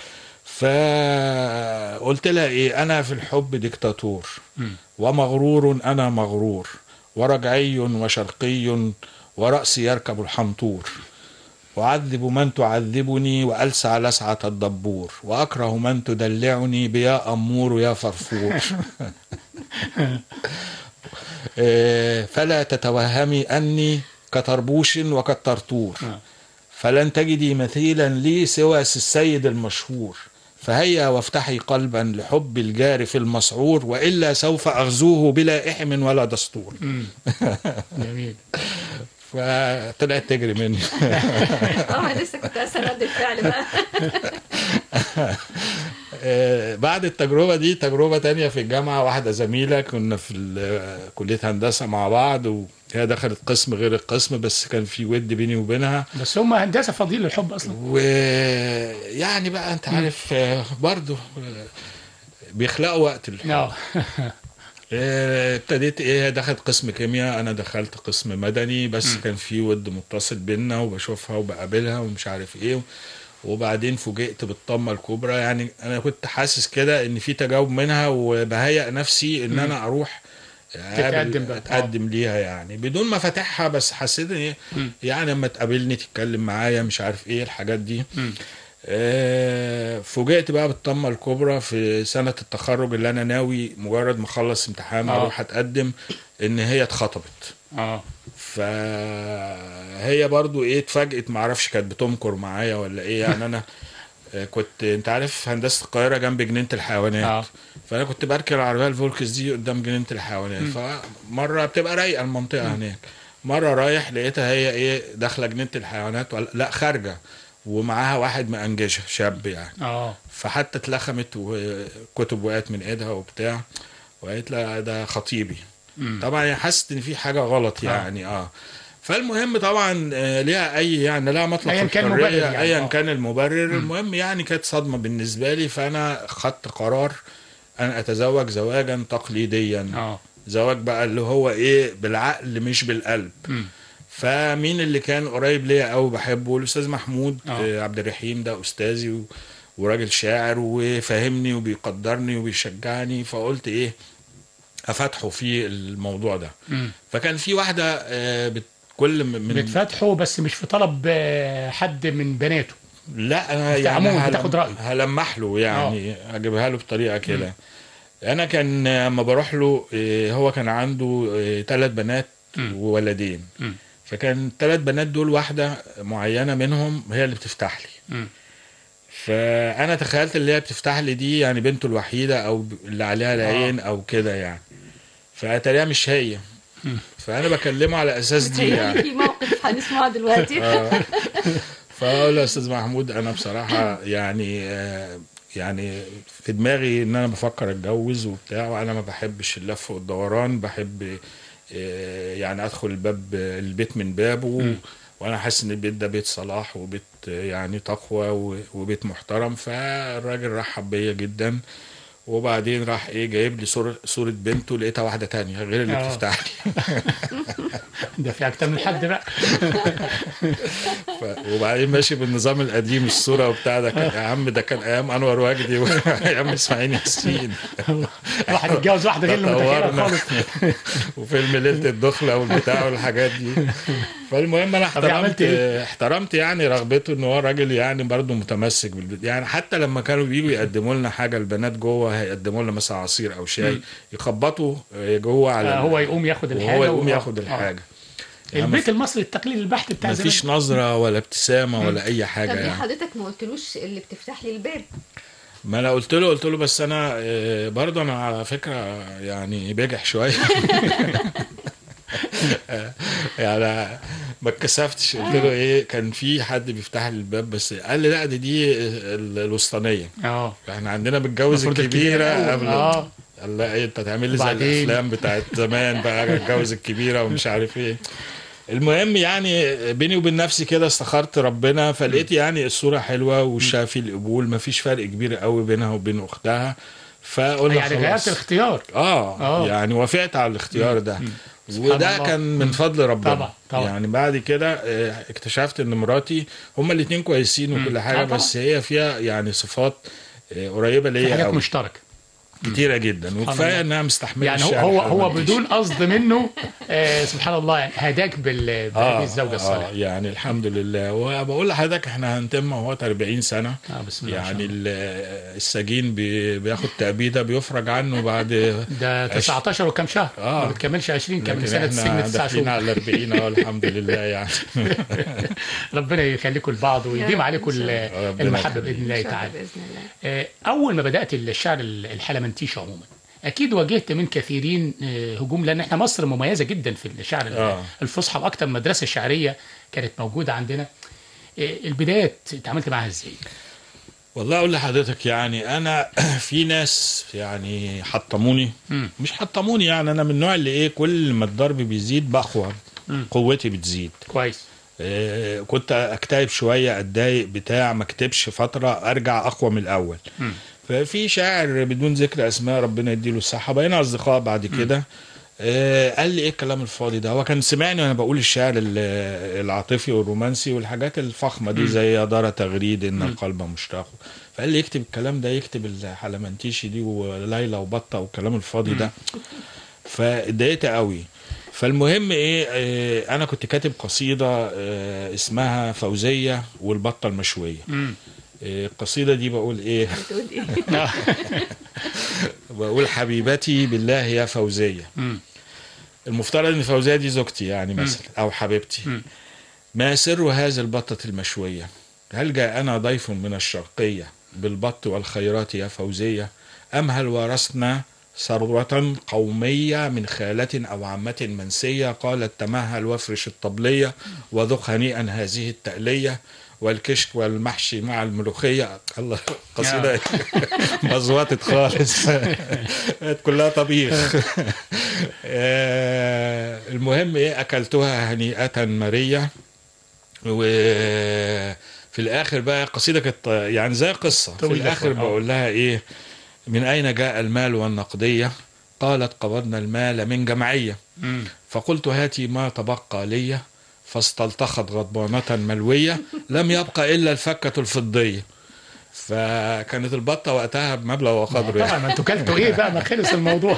فقلت لها ايه انا في الحب ديكتاتور ومغرور انا مغرور ورجعي وشرقي ورأسي يركب الحنطور أعذب من تعذبني وألسع لسعة الدبور وأكره من تدلعني بيا أمور يا فرفور إيه، فلا تتوهمي أني كطربوش وكالطرطور فلن تجدي مثيلا لي سوى السيد المشهور فهيا وافتحي قلبا لحب الجار في المسعور وإلا سوف أغزوه بلا إحم ولا دستور جميل فطلعت تجري مني اه لسه كنت اسال رد الفعل بقى آه، بعد التجربة دي تجربة تانية في الجامعة واحدة زميلة كنا في ال- كلية هندسة مع بعض وهي دخلت قسم غير القسم بس كان في ود بيني وبينها بس هم هندسه فضيل للحب اصلا ويعني بقى انت عارف آه، برضو آه، بيخلقوا وقت للحب اه آه، ابتديت ايه دخلت قسم كيمياء انا دخلت قسم مدني بس كان في ود متصل بينا وبشوفها وبقابلها ومش عارف ايه وبعدين فوجئت بالطمه الكبرى يعني انا كنت حاسس كده ان في تجاوب منها وبهيئ نفسي ان انا اروح أقابل- تتقدم بقى. اتقدم ليها يعني بدون ما فاتحها بس حسيت ان إيه، يعني لما تقابلني تتكلم معايا مش عارف ايه الحاجات دي آه، فوجئت بقى بالطمه الكبرى في سنه التخرج اللي انا ناوي مجرد ما اخلص امتحان آه. اروح اتقدم ان هي اتخطبت اه فهي برضو ايه اتفاجئت معرفش كانت بتمكر معايا ولا ايه يعني انا آه، كنت انت عارف هندسه القاهره جنب جنينه الحيوانات آه. فانا كنت بركن العربيه الفولكس دي قدام جنينه الحيوانات فمره بتبقى رايقه المنطقه هناك مره رايح لقيتها هي ايه داخله جنينه الحيوانات ولا لا خارجه ومعاها واحد مأنجشة شاب يعني اه فحتى اتلخمت وكتب وقعت من ايدها وبتاع وقالت لها ده خطيبي طبعا هي حست ان في حاجه غلط يعني اه فالمهم طبعا آه، ليها اي يعني لها مطلق أياً كان الحرية، المبرر يعني، ايا آه. كان المبرر المهم يعني كانت صدمه بالنسبه لي فانا خدت قرار ان اتزوج زواجا تقليديا اه زواج بقى اللي هو ايه بالعقل مش بالقلب مم. فمين اللي كان قريب ليا قوي بحبه الاستاذ محمود آه. آه. عبد الرحيم ده استاذي و... وراجل شاعر وفاهمني وبيقدرني وبيشجعني فقلت ايه افتحه في الموضوع ده مم. فكان في واحده آه، بت... كل م- من بتفتحه بس مش في طلب آه، حد من بناته لا انا في يعني عمود هلم- بتاخد رأيه. هلمح له يعني اجيبها له بطريقه كده انا كان اما بروح له آه، هو كان عنده ثلاث بنات وولدين مم. فكان الثلاث بنات دول واحده معينه منهم هي اللي بتفتح لي مم. فانا تخيلت اللي هي بتفتح لي دي يعني بنته الوحيده او ب- اللي عليها العين او كده يعني فاتاريها مش هي فانا بكلمه على اساس دي يعني في موقف هنسمعه دلوقتي فاقول له يا استاذ محمود انا بصراحه يعني آه، يعني في دماغي ان انا بفكر اتجوز وبتاع وانا ما بحبش اللف والدوران بحب آه، يعني ادخل الباب البيت من بابه وانا حاسس ان البيت ده بيت صلاح وبيت آه، يعني تقوى و- وبيت محترم فالراجل رحب بيا جدا وبعدين راح ايه جايب لي صورة صورة بنته لقيتها واحدة تانية غير اللي آه. بتفتح لي ده في اكتر من حد بقى ف... وبعدين ماشي بالنظام القديم الصورة وبتاع ده كان يا عم ده كان ايام انور وجدي وايام اسماعيل ياسين واحد اتجوز واحده غير اللي متخيلها تطورنا. خالص وفيلم ليله الدخله والبتاع والحاجات دي فالمهم انا طب عملت احترمت إيه؟ احترمت يعني رغبته ان هو راجل يعني برضه متمسك بالبيت يعني حتى لما كانوا بييجوا يقدموا لنا حاجه البنات جوه هيقدموا لنا مثلا عصير او شاي يخبطوا جوه على آه، هو يقوم ياخد الحاجه وهو يقوم و- ياخد آه. الحاجه البيت المصري التقليدي البحت بتاع زمان مفيش نظره ولا ابتسامه ولا اي حاجه طب ليه يعني حضرتك ما قلتلوش اللي بتفتح لي الباب ما انا قلت له قلت له بس انا آه، برضه انا على فكره يعني بجح شويه آه، يعني ما اتكسفتش قلت له ايه كان في حد بيفتح لي الباب بس قال لي لا دي دي ال- الوسطانيه اه احنا عندنا بتجوز المفروض الكبيره الكبيرة قبل الأول. آه. قال لا ايه انت تعمل لي زي وبعدين؟ الافلام بتاعت زمان بقى اتجوز الكبيره ومش عارف ايه المهم يعني بيني وبين نفسي كده استخرت ربنا فلقيت يعني الصوره حلوه وشها في القبول مفيش فرق كبير قوي بينها وبين اختها فقلنا يعني غيرت خلاص الاختيار آه, آه. اه يعني وافقت على الاختيار ده سبحان وده الله. كان من فضل ربنا طبعا، طبعا. يعني بعد كده آه، اكتشفت ان مراتي هما الاثنين كويسين وكل آه، حاجه طبعا. بس هي فيها يعني صفات آه، قريبه في ليا حاجات قوي مشتركه كتيره جدا وكفايه الله. انها مستحمله يعني هو الشعر هو, هو الحلواني. بدون قصد منه آه سبحان الله يعني هداك بال- بهذه الزوجه الصالحه آه يعني الحمد لله وبقول لحضرتك احنا هنتم اهوت 40 سنه آه بسم الله ما شاء يعني الله. ال- السجين بي- بياخد تأبيدة بيفرج عنه بعد ده 19 وكم شهر آه. ما بتكملش 20 كمل لكن سنه احنا السجن 9 داخلين شهور على 40 اهو الحمد لله يعني ربنا يخليكم لبعض ويديم رب، علكم إن شاء ال- الله. ربنا المحبه يخليك. باذن الله إن شاء الله تعالى باذن الله آه، اول ما بدات الشعر الحلمنتيش عموما اكيد واجهت من كثيرين آه، هجوم لان احنا مصر مميزه جدا في الشعر آه. الفصحى واكثر مدرسه شعريه كانت موجوده عندنا آه، البدايات اتعاملت معاها ازاي؟ والله اقول لحضرتك يعني انا في ناس يعني حطموني مم. مش حطموني يعني انا من النوع اللي ايه كل ما الضرب بيزيد بقوى مم. قوتي بتزيد كويس آه، كنت اكتئب شويه اتضايق بتاع ما اكتبش فتره ارجع اقوى من الاول مم. ففي شاعر بدون ذكر اسماء ربنا يديله الصحه بقينا اصدقاء بعد كده آه، قال لي ايه الكلام الفاضي ده هو كان سمعني وانا بقول الشعر ال- العاطفي والرومانسي والحاجات الفخمه دي زي يا دار تغريد ان القلب مشتاق فقال لي يكتب الكلام ده يكتب الحلمنتيشي دي وليلى وبطه والكلام الفاضي ده فاتضايقت قوي فالمهم ايه آه، انا كنت كاتب قصيده آه، اسمها فوزيه والبطه المشويه مم. آه، القصيده دي بقول ايه بتقول ايه بقول حبيبتي بالله يا فوزيه مم. المفترض ان فوزيه دي زوجتي يعني مثلا او حبيبتي مم. ما سر هذه البطه المشويه هل جاءنا ضيف من الشرقيه بالبط والخيرات يا فوزيه ام هل ورثنا ثروة قومية من خالة أو عمة منسية قالت تمهل وافرش الطبلية وذق هنيئا هذه التألية والكشك والمحشي مع الملوخية الله قصيدة مظبطت خالص بقت كلها طبيخ آه، المهم ايه اكلتها هنيئة مرية وفي الاخر بقى قصيدة كانت يعني زي قصة في طويلة الاخر شوية، آه. بقول لها ايه من اين جاء المال والنقدية قالت قبضنا المال من جمعية مم. فقلت هاتي ما تبقى لي فاستلطخت غضبانة ملوية لم يبقى إلا الفكة الفضية فكانت البطة وقتها بمبلغ وقدره طبعا يعني ما انتوا كلتوا ايه بقى ما خلص الموضوع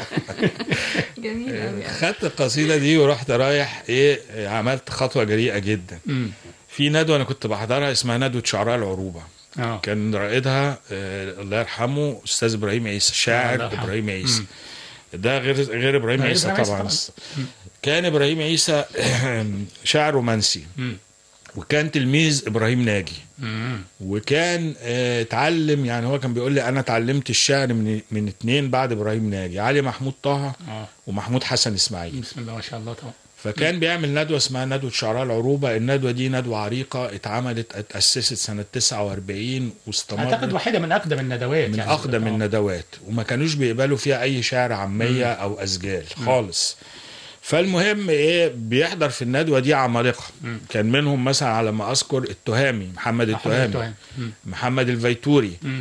جميل قوي خدت القصيدة دي ورحت رايح ايه عملت خطوة جريئة جدا مم. في ندوة أنا كنت بحضرها اسمها ندوة شعراء العروبة اه كان رائدها آه، الله يرحمه أستاذ إبراهيم عيسى الله الشاعر يرحمه. إبراهيم عيسى مم. ده غير غير إبراهيم غير عيسى إبراهيم عيسى طبعا طبعاً. كان إبراهيم عيسى شاعر رومانسي مم. وكان تلميذ ابراهيم ناجي مم. وكان آه، اتعلم يعني هو كان بيقول لي انا اتعلمت الشعر من من اتنين بعد ابراهيم ناجي علي محمود طه اه ومحمود حسن اسماعيل بسم الله ما شاء الله طبعا فكان بيعمل ندوه اسمها ندوه شعراء العروبه الندوه دي ندوه عريقه اتعملت اتاسست سنه 49 اعتقد واستمرت واحده من اقدم الندوات من يعني. اقدم آه. الندوات وما كانوش بيقبلوا فيها اي شعر عاميه او اسجال خالص فالمهم ايه بيحضر في الندوه دي عمالقه كان منهم مثلا على ما اذكر التهامي محمد محمد التهامي التهامي. مم. محمد الفيتوري مم.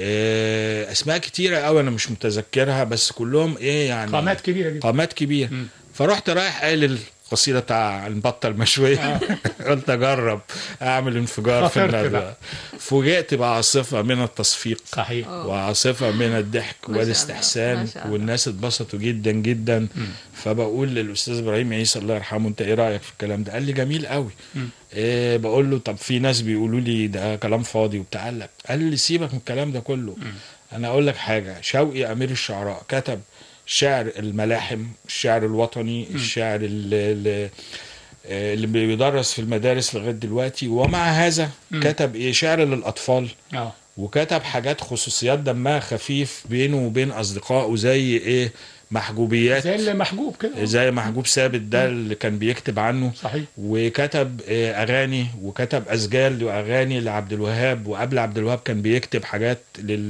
إيه اسماء كتيره قوي انا مش متذكرها بس كلهم ايه يعني قامات كبيره جدا قامات كبيره مم. فرحت رايح قايل القصيده بتاع البطه المشويه قلت اجرب اعمل انفجار في خاطرت الندوه بقى. فوجئت بعاصفه من التصفيق صحيح آه. وعاصفة من الضحك ما شاء الله، والاستحسان ما شاء الله. والناس اتبسطوا جدا جدا فبقول للاستاذ ابراهيم عيسى الله يرحمه انت ايه رايك في الكلام ده قال لي جميل قوي إيه بقول له طب في ناس بيقولوا لي ده كلام فاضي وبتاع قال لك قال لي سيبك من الكلام ده كله انا اقول لك حاجه شوقي امير الشعراء كتب شعر الملاحم الشعر الوطني الشعر اللي, اللي اللي بيدرس في المدارس لغايه دلوقتي ومع هذا كتب ايه شعر للاطفال اه وكتب حاجات خصوصيات دمها خفيف بينه وبين اصدقائه زي ايه محجوبيات زي اللي محجوب كده زي محجوب ثابت ده اللي كان بيكتب عنه صحيح وكتب آه، اغاني وكتب اسجال واغاني لعبد الوهاب وقبل عبد الوهاب كان بيكتب حاجات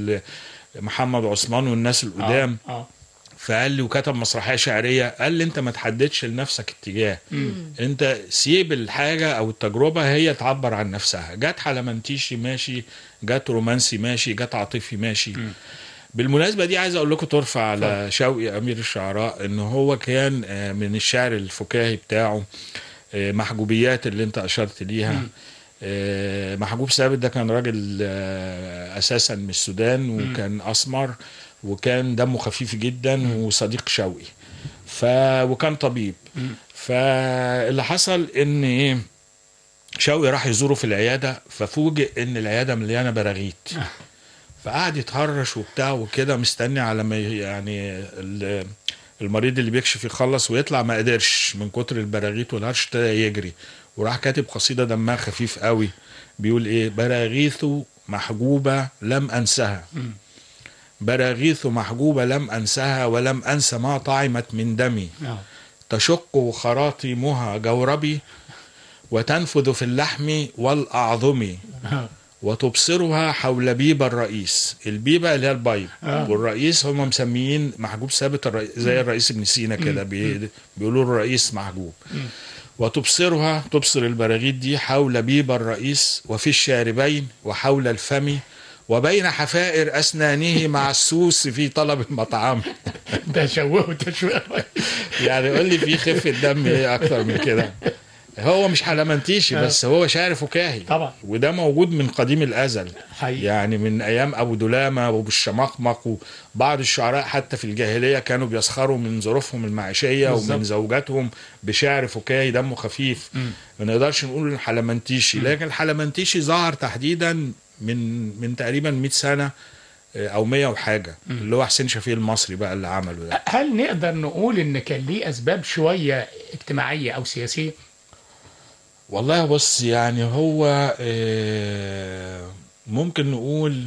لمحمد عثمان والناس القدام اه, آه. فقال لي وكتب مسرحيه شعريه قال لي انت ما تحددش لنفسك اتجاه انت سيب الحاجه او التجربه هي تعبر عن نفسها جت حلمنتيشي ماشي جت رومانسي ماشي جت عاطفي ماشي بالمناسبه دي عايز اقول لكم ترفع على شوقي امير الشعراء ان هو كان آه، من الشعر الفكاهي بتاعه آه، محجوبيات اللي انت اشرت ليها آه، محجوب ثابت ده كان راجل آه، اساسا من السودان وكان اسمر وكان دمه خفيف جدا وصديق شوقي ف وكان طبيب فاللي حصل ان ايه شوقي راح يزوره في العياده ففوجئ ان العياده مليانه براغيث فقعد يتهرش وبتاع وكده مستني على ما ي- يعني ال- المريض اللي بيكشف يخلص ويطلع ما قدرش من كتر البراغيث والهرش ابتدى يجري وراح كاتب قصيده دمها خفيف قوي بيقول ايه براغيث محجوبه لم انسها براغيث محجوبه لم انسها ولم انس ما طعمت من دمي آه. تشق خراطيمها جوربي وتنفذ في اللحم والأعظم آه. وتبصرها حول بيبة الرئيس البيبة اللي هي البيض آه. والرئيس هم مسميين محجوب ثابت الرئيس زي الرئيس ابن سينا كده بي بيقولوا له الرئيس محجوب وتبصرها تبصر البراغيث دي حول بيبة الرئيس وفي الشاربين وحول الفم وبين حفائر أسنانه مع السوس في طلب المطعم ده شوهه تشويه يعني قول لي في خفة دم ايه اكتر من كده هو مش حلمنتيشي بس هو شاعر فكاهي طبعا. وده موجود من قديم الازل حقيقي. يعني من ايام ابو دلامه وابو الشمقمق وبعض الشعراء حتى في الجاهليه كانوا بيسخروا من ظروفهم المعيشيه بالظبط. ومن زوجاتهم بشعر فكاهي دمه خفيف ما نقدرش نقول الحلمنتيشي لكن الحلمنتيشي ظهر تحديدا من من تقريبا 100 سنه آه، او 100 وحاجه اللي هو حسين شفيق المصري بقى اللي عمله ده هل نقدر نقول ان كان ليه اسباب شويه اجتماعيه او سياسيه؟ والله بص يعني هو آه، ممكن نقول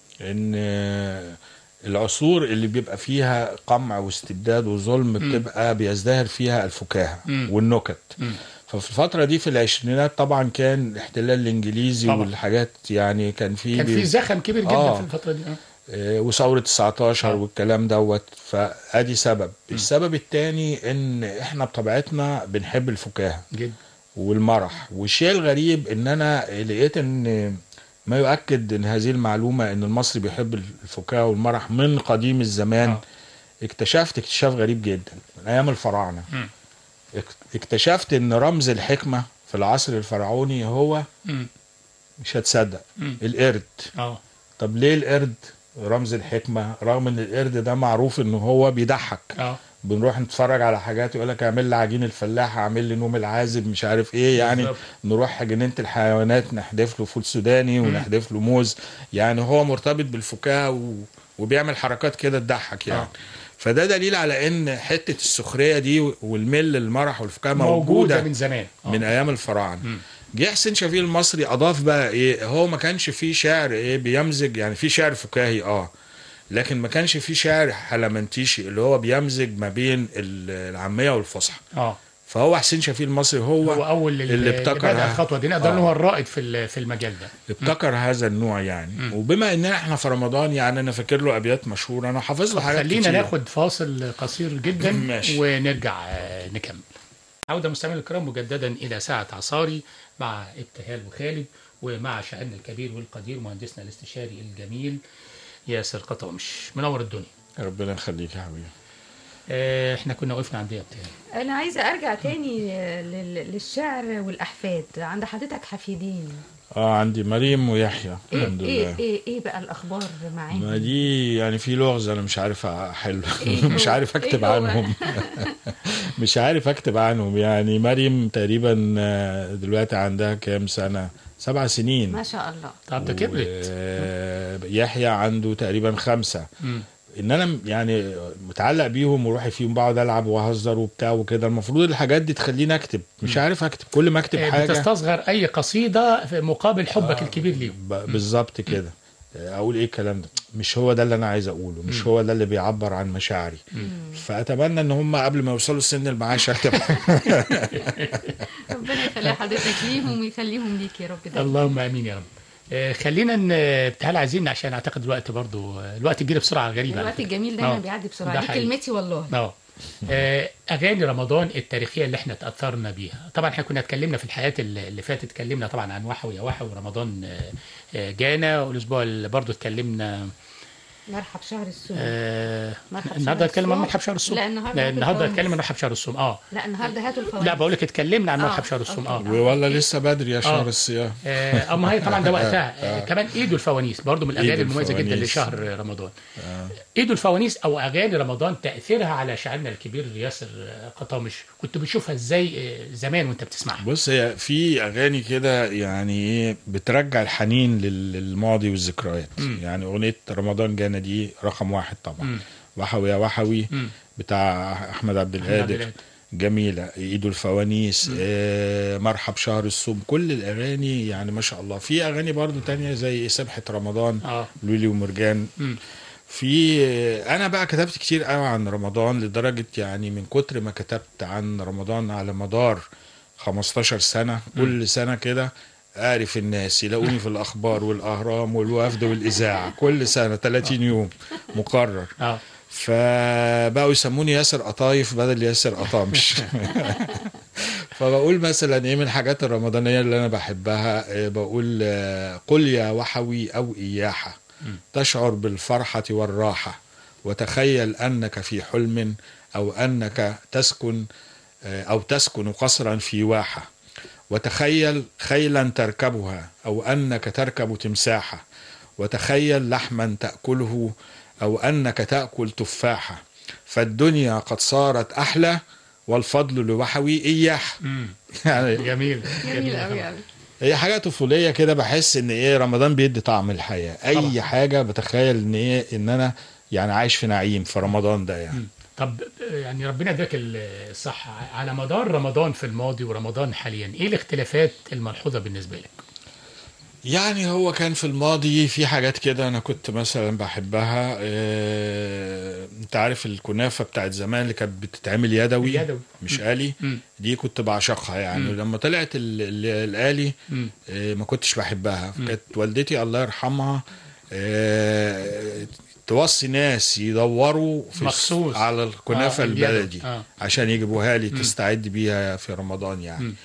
ان آه، العصور اللي بيبقى فيها قمع واستبداد وظلم بتبقى بيزدهر فيها الفكاهة والنكت ففي الفترة دي في العشرينات طبعا كان الاحتلال الانجليزي طبعا. والحاجات يعني كان في كان بي- في زخم كبير جدا آه. في الفتره دي آه. آه، وثورة 19 آه. والكلام دوت فادي سبب السبب التاني ان احنا بطبيعتنا بنحب الفكاهة جدا والمرح والشيء الغريب ان انا لقيت ان ما يؤكد ان هذه المعلومه ان المصري بيحب الفكاهه والمرح من قديم الزمان آه. اكتشفت اكتشاف غريب جدا من ايام الفراعنه مم. اك- اكتشفت ان رمز الحكمه في العصر الفرعوني هو مم. مش هتصدق مم. القرد اه طب ليه القرد رمز الحكمه رغم ان القرد ده معروف ان هو بيضحك اه بنروح نتفرج على حاجات يقول لك اعمل لي عجين الفلاح اعمل لي نوم العازب مش عارف ايه يعني بالظبط. نروح جنينه الحيوانات نحدف له فول سوداني ونحدف له موز يعني هو مرتبط بالفكاهه و... وبيعمل حركات كده تضحك يعني آه. فده دليل على ان حته السخريه دي والمل المرح والفكاهه موجوده موجوده من زمان آه. من ايام الفراعنه جه حسين شفيق المصري اضاف بقى ايه هو ما كانش فيه شعر ايه بيمزج يعني في شعر فكاهي اه لكن ما كانش فيه شعر حلمنتيشي اللي هو بيمزج ما بين ال- العاميه والفصحى اه فهو حسين شفيق المصري هو, هو اول اللي, اللي اللي ابتكر بدأ ه- الخطوه دي نقدر آه. نقول هو الرائد في ال- في المجال ده ابتكر هذا النوع يعني وبما اننا احنا في رمضان يعني انا فاكر له ابيات مشهوره انا حافظ له حاجات خلينا كتير. ناخد فاصل قصير جدا ماشي. ونرجع آه، نكمل عودة مستمعينا الكرام مجددا إلى ساعة عصاري مع ابتهال وخالد ومع شاعرنا الكبير والقدير مهندسنا الاستشاري الجميل ياسر قطامش منور الدنيا ربنا يخليك يا حبيبي آه، احنا كنا وقفنا عند ايه يا ابتهال انا عايزه ارجع تاني لل- للشعر والاحفاد عند حضرتك حفيدين اه عندي مريم ويحيى ايه الحمد ايه لله ايه ايه بقى الاخبار ما معاهم دي يعني في لغز انا مش عارف احله إيه مش هو؟ عارف اكتب إيه هو؟ عنهم مش عارف اكتب عنهم يعني مريم تقريبا آه، دلوقتي عندها كام سنة سبع سنين ما شاء الله طب ده كبرت و- يحيى عنده تقريبا خمسة مم. ان انا يعني متعلق بيهم وروحي فيهم بقعد العب واهزر وبتاع وكده المفروض الحاجات دي تخليني اكتب مش عارف اكتب كل ما اكتب آه، حاجه بتستصغر أي قصيدة في مقابل حبك الكبير ليهم ب- بالظبط كده اقول ايه الكلام ده مش هو ده اللي انا عايز اقوله مش هو ده اللي بيعبر عن مشاعري فاتمنى ان هم قبل ما يوصلوا سن المعاش اكتب ربنا يخلي حضرتك ليهم ويخليهم ليك يا رب دايما اللهم امين يا رب آه، خلينا ن- ابتهال عايزين عشان اعتقد الوقت برضو آه، الوقت جري بسرعه غريبه على الوقت فكرة. الجميل دايما آه، بيعدي ده بسرعه دي حقيقي. كلمتي والله اه آه، اغاني رمضان التاريخيه اللي احنا تاثرنا بيها طبعا احنا كنا اتكلمنا في الحياه اللي اللي فاتت اتكلمنا طبعا عن وحوي يا وحوي ورمضان آه، آه، جانا والاسبوع اللي برضو اتكلمنا مرحب شهر الصوم آه مرحب شهر النهارده هتكلم عن الصوم. مرحب شهر الصوم لا، النهاردة هاتوا النهارده الفوانيس. هتكلم عن مرحب شهر الصوم اه لا النهارده هاتوا الفوانيس لا بقول لك اتكلمنا عن آه، مرحب شهر الصوم اه أوكي. ولا لسه بدري يا شهر آه. الصيام آه، اما هي طبعا ده وقتها آه، كمان ايدو الفوانيس برضو من الاغاني إيد المميزه جدا الفوانيس. لشهر رمضان ايدو الفوانيس او اغاني رمضان تاثيرها على شاعرنا الكبير ياسر آه، قطامش كنت بتشوفها ازاي آه، زمان وانت بتسمعها بص هي في اغاني كده يعني ايه بترجع الحنين لل- للماضي والذكريات يعني اغنيه رمضان جانا دي رقم واحد طبعا مم. وحوي يا وحوي مم. بتاع احمد عبد عبد القادر القادر. جميله ايدو الفوانيس آه مرحب شهر الصوم كل الاغاني يعني ما شاء الله في اغاني برضو تانية زي سبحه رمضان اه لولي ومرجان مم. في انا بقى كتبت كتير قوي عن رمضان لدرجه يعني من كتر ما كتبت عن رمضان على مدار 15 سنه كل سنه كده اعرف الناس يلاقوني في الاخبار والاهرام والوفد والاذاعه كل سنه 30 يوم مقرر اه فبقوا يسموني ياسر قطايف بدل ياسر قطامش فبقول مثلا ايه من الحاجات الرمضانيه اللي انا بحبها إيه بقول آه، قل يا وحوي او اياحه تشعر بالفرحه والراحه وتخيل انك في حلم او انك تسكن آه، او تسكن قصرا في واحه وتخيل خيلا تركبها او انك تركب تمساحه وتخيل لحما تاكله او انك تاكل تفاحه فالدنيا قد صارت احلى والفضل لوحوي اياح مم. يعني جميل جميل جميل قوي طبعاً. قوي هي حاجه طفوليه كده بحس ان ايه رمضان بيدي طعم الحياه اي طبعا. حاجه بتخيل ان ايه ان انا يعني عايش في نعيم في رمضان ده يعني مم. طب آه، يعني ربنا اداك الصحة على مدار رمضان في الماضي ورمضان حاليا ايه الاختلافات الملحوظة بالنسبة لك؟ يعني هو كان في الماضي في حاجات كده انا كنت مثلا بحبها إيه انت عارف الكنافه بتاعت زمان اللي كانت بتتعمل يدوي يدوي. مش آلي مم. دي كنت بعشقها يعني مم. لما طلعت ال- ال- الآلي مم. إيه ما كنتش بحبها كانت والدتي الله يرحمها إيه توصي ناس يدوروا في مخصوص. على الكنافه آه، آه اليدوي. البلدي آه. عشان يجيبوها لي تستعد بيها في رمضان يعني مم.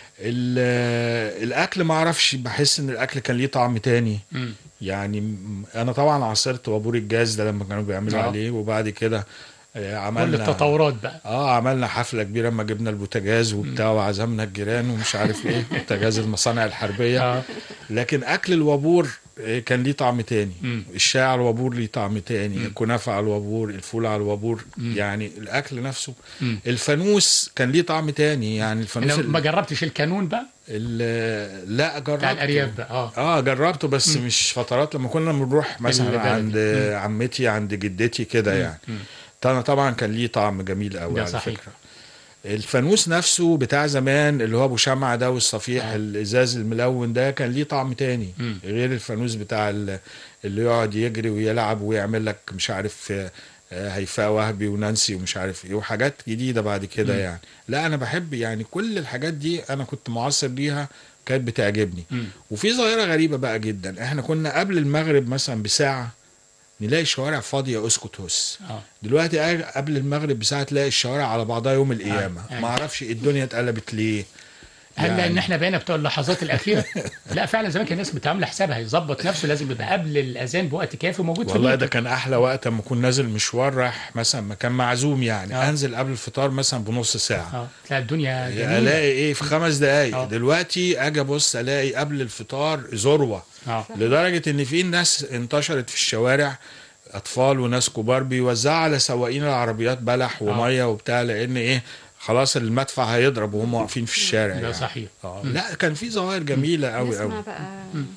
ال- الاكل ما اعرفش بحس ان الاكل كان ليه طعم تاني مم. يعني م- انا طبعا عاصرت وابور الجاز ده لما كانوا بيعملوا آه. عليه وبعد كده آه، كل عملنا التطورات بقى اه عملنا حفله كبيره لما جبنا البوتاجاز وبتاع وعزمنا الجيران ومش عارف ايه بوتاجاز المصانع الحربيه اه لكن اكل الوابور آه، كان ليه طعم تاني مم. الشاي على الوابور ليه طعم تاني الكنافه على الوابور الفول على الوابور مم. يعني الاكل نفسه مم. الفانوس كان ليه طعم تاني يعني الفانوس أنا ال- ما جربتش الكانون بقى ال- لا جربته بتاع الارياف بقى اه اه جربته بس مش فترات لما كنا بنروح مثلا البلد. عند عمتي عند جدتي كده يعني انا طبعا كان ليه طعم جميل قوي ده على صحيح. فكره الفانوس نفسه بتاع زمان اللي هو ابو شمعة ده والصفيح آه. الازاز الملون ده كان ليه طعم تاني مم. غير الفانوس بتاع ال- اللي يقعد يجري ويلعب ويعمل لك مش عارف آه، آه، هيفاء وهبي ونانسي ومش عارف ايه وحاجات جديده بعد كده مم. يعني لا انا بحب يعني كل الحاجات دي انا كنت معاصر ليها كانت بتعجبني مم. وفي ظاهره غريبه بقى جدا احنا كنا قبل المغرب مثلا بساعه نلاقي الشوارع فاضيه اسكت هس اه دلوقتي أج- قبل المغرب بساعه تلاقي الشوارع على بعضها يوم القيامه آه. ما اعرفش الدنيا اتقلبت ليه هل يعني- لان احنا بقينا بتوع اللحظات الاخيره؟ لا فعلا زمان كان الناس بتعمل حسابها يظبط نفسه لازم يبقى قبل الاذان بوقت كافي موجود في والله البيت. ده كان احلى وقت اما اكون نازل مشوار رايح مثلا مكان معزوم يعني آه. انزل قبل الفطار مثلا بنص ساعه اه تلاقي الدنيا جميله الاقي ايه في خمس دقايق آه. دلوقتي اجي ابص الاقي قبل الفطار ذروه اه لدرجه ان في ناس انتشرت في الشوارع اطفال وناس كبار بيوزعوا على سواقين العربيات بلح وميه وبتاع لان ايه خلاص المدفع هيضرب وهم واقفين في الشارع ده يعني. صحيح آه. لا كان في ظواهر جميله قوي نسمع قوي بقى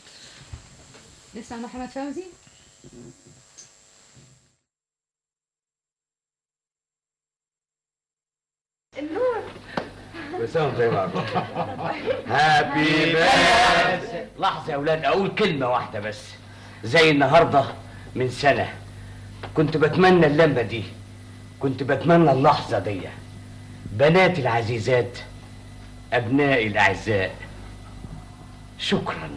نسمع محمد فوزي وسام زي بعض هابي بيرث لحظة يا أولاد أقول كلمة واحدة بس زي النهاردة من سنة كنت بتمنى اللمة دي كنت بتمنى اللحظة دي بناتي العزيزات أبنائي الأعزاء شكرا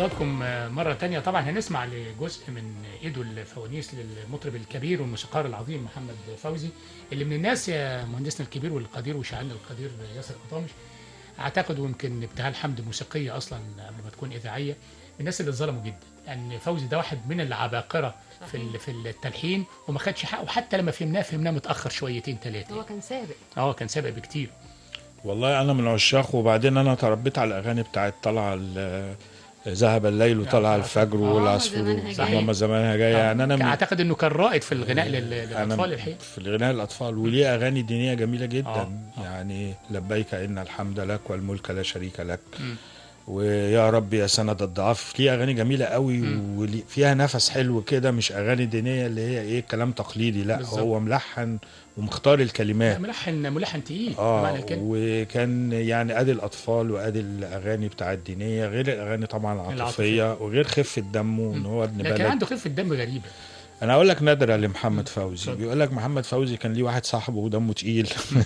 حضراتكم آه، مرة تانية طبعا هنسمع لجزء من ايده الفوانيس للمطرب الكبير والموسيقار العظيم محمد فوزي اللي من الناس يا مهندسنا الكبير والقدير وشاعرنا القدير ياسر قطامش اعتقد ويمكن ابتهال حمد موسيقية اصلا قبل ما تكون اذاعية من الناس اللي اتظلموا جدا لان فوزي ده واحد من العباقرة في ال- في التلحين وما خدش حقه حتى لما فهمناه فهمناه متاخر شويتين ثلاثه هو كان سابق اه كان سابق بكتير والله انا من عشاق وبعدين انا تربيت على الاغاني بتاعت طلع ال- ذهب الليل وطلع الفجر والعصفور زمانها جاية. ماما زمانها جايه يعني انا من اعتقد انه كان رائد في الغناء لل- انا للاطفال الحقيقه في الغناء الاطفال وليه اغاني دينيه جميله جدا آه، آه. يعني لبيك ان الحمد لك والملك لا شريك لك مم. ويا رب يا سند الضعاف ليه اغاني جميله قوي وفيها نفس حلو كده مش اغاني دينيه اللي هي ايه كلام تقليدي لا بالظبط. هو ملحن ومختار الكلمات ملحن ملحن تقيل بمعنى اه الكلمه وكان يعني ادي الاطفال وادي الاغاني بتاع الدينيه غير الاغاني طبعا العاطفيه وغير خفه دمه ان هو ابن لكن بلد عنده خفه دم غريبه انا اقول لك نادره لمحمد فوزي اتفضل. بيقول لك محمد فوزي كان ليه واحد صاحبه دمه تقيل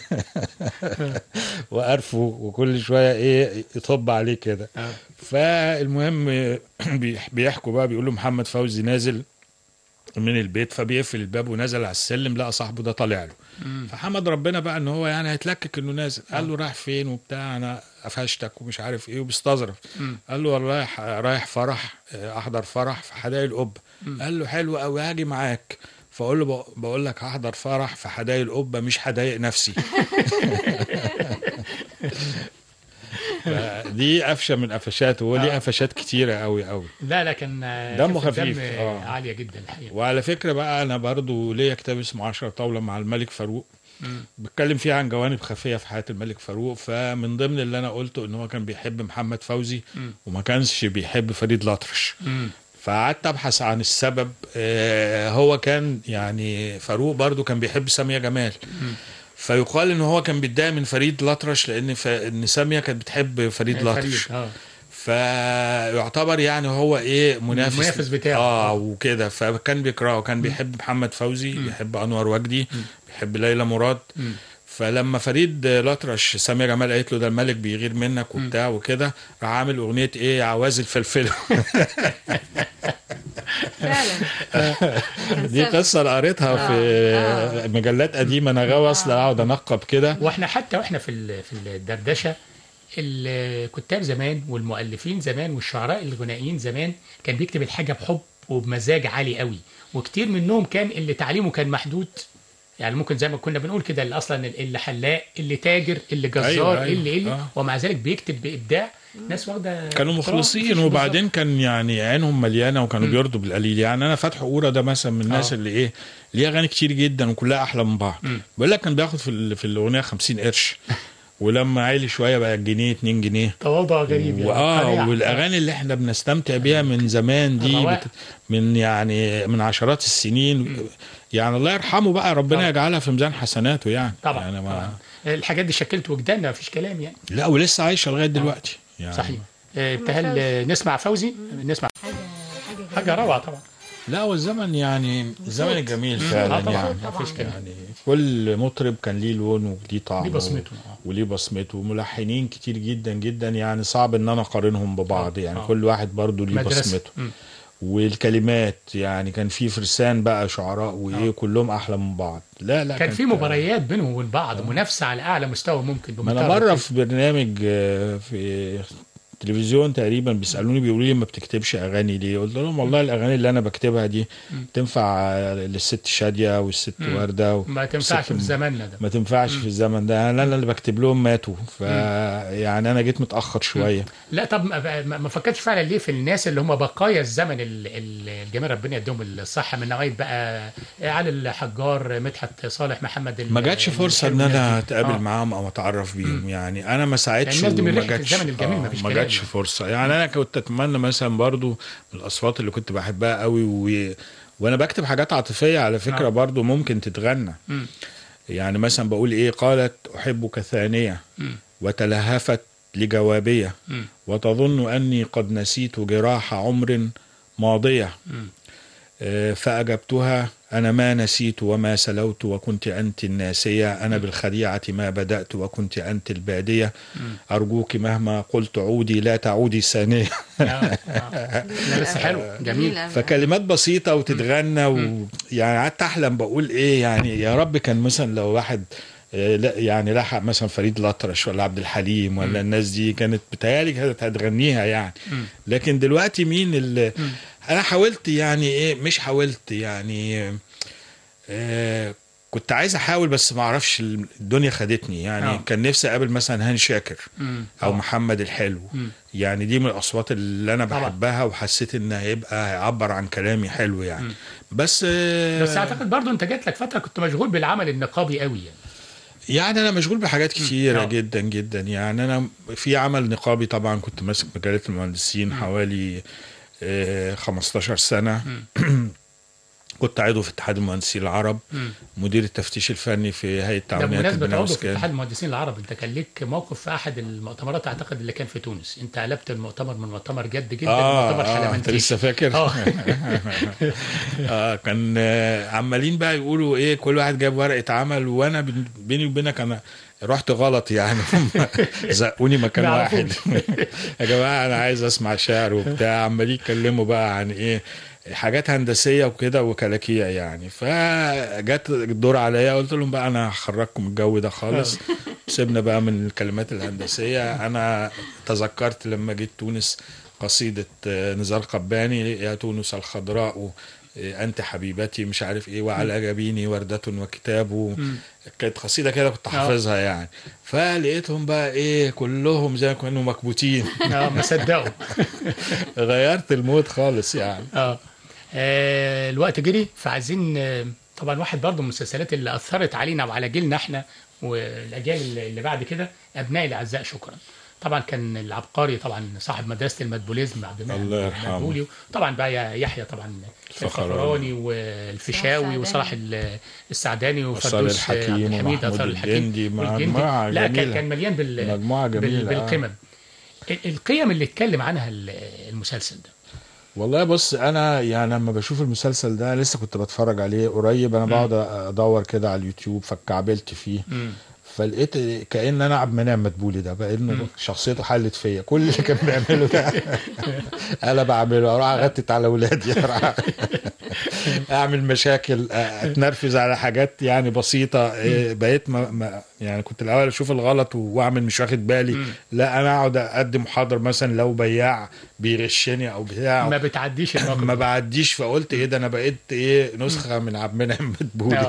وقرفه وكل شويه ايه يطب عليه كده آه. فالمهم بيح- بيحكوا بقى بيقولوا محمد فوزي نازل من البيت فبيقفل الباب ونزل على السلم لقى صاحبه ده طالع له فحمد ربنا بقى ان هو يعني هيتلكك انه نازل قال له رايح فين وبتاع انا قفشتك ومش عارف ايه وبيستظرف قال له والله رايح رايح فرح آه، احضر فرح في حدائق القبه قال له حلو قوي هاجي معاك فاقول له بق- بقول لك هحضر فرح في حدائق القبه مش حدائق نفسي دي قفشه من قفشاته هو ليه قفشات كتيره قوي قوي لا لا كان آه، دمه خفة خفيف، دم آه. عاليه جدا الحقيقه وعلى فكره بقى انا برضو ليا كتاب اسمه 10 طاوله مع الملك فاروق بتكلم فيه عن جوانب خفيه في حياه الملك فاروق فمن ضمن اللي انا قلته ان هو كان بيحب محمد فوزي وما كانش بيحب فريد الأطرش مم. فقعدت ابحث عن السبب آه، هو كان يعني فاروق برضو كان بيحب ساميه جمال فيقال ان هو كان بيتضايق من فريد الأطرش لان ف... ان ساميه كانت بتحب فريد الأطرش فريد اه فيعتبر يعني هو ايه منافس المنافس بتاعه. اه وكده فكان بيكرهه كان بيحب محمد فوزي بيحب انور وجدي بيحب ليلى مراد فلما فريد الأطرش سامية جمال قالت له ده الملك بيغير منك وبتاع وكده راح عامل اغنيه ايه عوازل فلفل فعلا كان دي سابق. قصه أنا قريتها في مجلات قديمه انا غاوي اصلا اقعد انقب كده واحنا حتى واحنا في ال- في الدردشه الكتاب زمان والمؤلفين زمان والشعراء الغنائيين زمان كان بيكتب الحاجه بحب وبمزاج عالي قوي وكتير منهم كان اللي تعليمه كان محدود يعني ممكن زي ما كنا بنقول كده اللي اصلا اللي حلاق اللي تاجر اللي جزار أيوة، أيوة. اللي اللي آه. ومع ذلك بيكتب بابداع ناس واخده كانوا احترام. مخلصين مفيش وبعدين كان يعني عينهم مليانه وكانوا بيرضوا بالقليل يعني انا فتحي قوره ده مثلا من الناس آه. اللي ايه ليه اغاني كتير جدا وكلها احلى من بعض بيقول لك كان بياخد في ال- في الاغنيه 50 قرش ولما عالي شويه بقى جنيه 2 جنيه تواضع غريب يعني واه قناعة. والاغاني اللي احنا بنستمتع بيها من زمان دي الروائع. بت... من يعني من عشرات السنين يعني الله يرحمه بقى ربنا طبعا. يجعلها في ميزان حسناته يعني طبعا يعني ما... طبعا. الحاجات دي شكلت وجداننا مفيش كلام يعني لا ولسه عايشه لغايه دلوقتي يعني صحيح آه، ابتهال آه، نسمع فوزي نسمع حاجه حاجه حاجه روعه طبعا لا والزمن يعني الزمن الجميل فعلا آه، طبعا. يعني مفيش كلام يعني كل مطرب كان ليه لون وليه طعم ليه بصمته. آه. وليه بصمته ملحنين كتير جدا جدا يعني صعب ان انا اقارنهم ببعض آه. يعني آه. كل واحد برضه ليه مدرسة. بصمته مم. والكلمات يعني كان في فرسان بقى شعراء وايه كلهم احلى من بعض لا لا كان في مباريات بينهم وبين بعض منافسه على اعلى مستوى ممكن ما انا بمنتهى مره الرقي. في برنامج آه، في تلفزيون تقريبا بيسالوني بيقولوا لي ما بتكتبش اغاني ليه قلت لهم والله الاغاني اللي انا بكتبها دي تنفع آه، للست شاديه والست ورده و- ما تنفعش والست في زماننا ده ما تنفعش في الزمن ده انا اللي بكتب لهم ماتوا ف يعني انا جيت متاخر شويه لا طب ما- ما ما فكرتش فعلا ليه في الناس اللي هم بقايا الزمن ال- ال- الجميل ربنا يديهم الصحه من نوعيه بقى علي الحجار مدحت صالح محمد ال- ما جاتش فرصه ان الحلو انا والناس دي. اتقابل آه. معاهم او اتعرف بيهم يعني انا ما ساعدتش الناس دي من وما ريحة جاتش الزمن الجميل، آه، مفيش ما كلام جاتش يعني. فرصه يعني انا كنت اتمنى مثلا برضو من الاصوات اللي كنت بحبها قوي و... وانا بكتب حاجات عاطفيه على فكره آه. برضو ممكن تتغنى مم. يعني مثلا بقول ايه قالت احبك ثانيه وتلهفت لجوابيه مم. وتظن اني قد نسيت جراح عمر ماضيه آه، فأجبتها أنا ما نسيت وما سلوت وكنت أنت الناسية أنا بالخديعة ما بدأت وكنت أنت البادية أرجوك مهما قلت عودي لا تعودي ثانية آه، آه. لا بس حلو جميل أوي. فكلمات بسيطة وتتغنى ويعني قعدت أحلم بقول إيه يعني يا رب كان مثلا لو واحد آه، لا يعني لحق مثلا فريد الأطرش ولا عبد الحليم ولا الناس دي كانت بتهيألي كانت هتغنيها يعني لكن دلوقتي مين اللي أنا حاولت يعني إيه مش حاولت يعني آه كنت عايز احاول بس ما اعرفش الدنيا خدتني يعني آه. كان نفسي اقابل مثلا هاني شاكر مم. او آه. محمد الحلو مم. يعني دي من الاصوات اللي انا طبعا. بحبها وحسيت ان هيبقى هيعبر عن كلامي حلو يعني بس آه، بس اعتقد برضو انت جات لك فتره كنت مشغول بالعمل النقابي قوي يعني يعني انا مشغول بحاجات كتيره آه. جدا جدا يعني انا في عمل نقابي طبعا كنت ماسك مجله المهندسين حوالي آه، 15 سنه كنت عضو في اتحاد المهندسين العرب مم. مدير التفتيش الفني في هيئه ده تعاونيات بمناسبه البناء عضو في والاسكان اتحاد المهندسين العرب انت كان ليك موقف في احد المؤتمرات اعتقد اللي كان في تونس انت قلبت المؤتمر من مؤتمر جد جدا اه لمؤتمر اه انت حلمنتيش لسه فاكر اه اه كان آه، عمالين بقى يقولوا ايه كل واحد جاب ورقه عمل وانا بين- بيني وبينك انا رحت غلط يعني هم زقوني مكان ما واحد يا جماعه انا عايز اسمع شعر وبتاع عمالين يتكلموا بقى عن ايه حاجات هندسيه وكده وكلاكيع يعني فجت الدور عليا قلت لهم بقى انا هخرجكم الجو ده خالص سيبنا بقى من الكلمات الهندسيه انا تذكرت لما جيت تونس قصيده آه، نزار قباني يا تونس الخضراء إيه، انت حبيبتي مش عارف ايه وعلى جبيني ورده وكتاب كانت قصيده كده كنت حافظها يعني فلقيتهم بقى ايه كلهم زي ما كانوا مكبوتين اه ما صدقوا غيرت المود خالص يعني اه آه، الوقت جري فعايزين آه، طبعا واحد برضو من المسلسلات اللي اثرت علينا وعلى جيلنا احنا والاجيال اللي- اللي بعد كده ابنائي الاعزاء شكرا طبعا كان العبقري طبعا صاحب مدرسه المدبوليزم عبد المنعم الله يرحمه. المدبولي طبعا بقى يا- يحيى طبعا الفخراني. الفخراني والفيشاوي السعداني. وصلاح ال- السعداني وصالح وفردوس الحكيم عبد الحميد ومحمود اثار الحكيم الجندي، مع- والجندي. مجموعة لا كان جميلة. كان مليان بال مجموعة جميلة، بال- آه. بالقمم ال- القيم اللي اتكلم عنها ال- المسلسل ده والله بص انا يعني لما بشوف المسلسل ده لسه كنت بتفرج عليه قريب انا بقعد ادور كده على اليوتيوب فكعبلت فيه فلقيت كأن انا عبد المنعم مدبولي ده بقى انه شخصيته حلت فيا كل اللي كان بيعمله ده انا بعمله اروح اغتت على اولادي أروح اعمل مشاكل اتنرفز على حاجات يعني بسيطه إيه، بقيت ما ما يعني كنت الاول اشوف الغلط واعمل مش واخد بالي لا انا اقعد اقدم محاضر مثلا لو بياع بيغشني او بتاع ما بتعديش الموقف ما ده. بعديش فقلت ايه ده انا بقيت ايه نسخه من عبد المنعم آه. مدبولي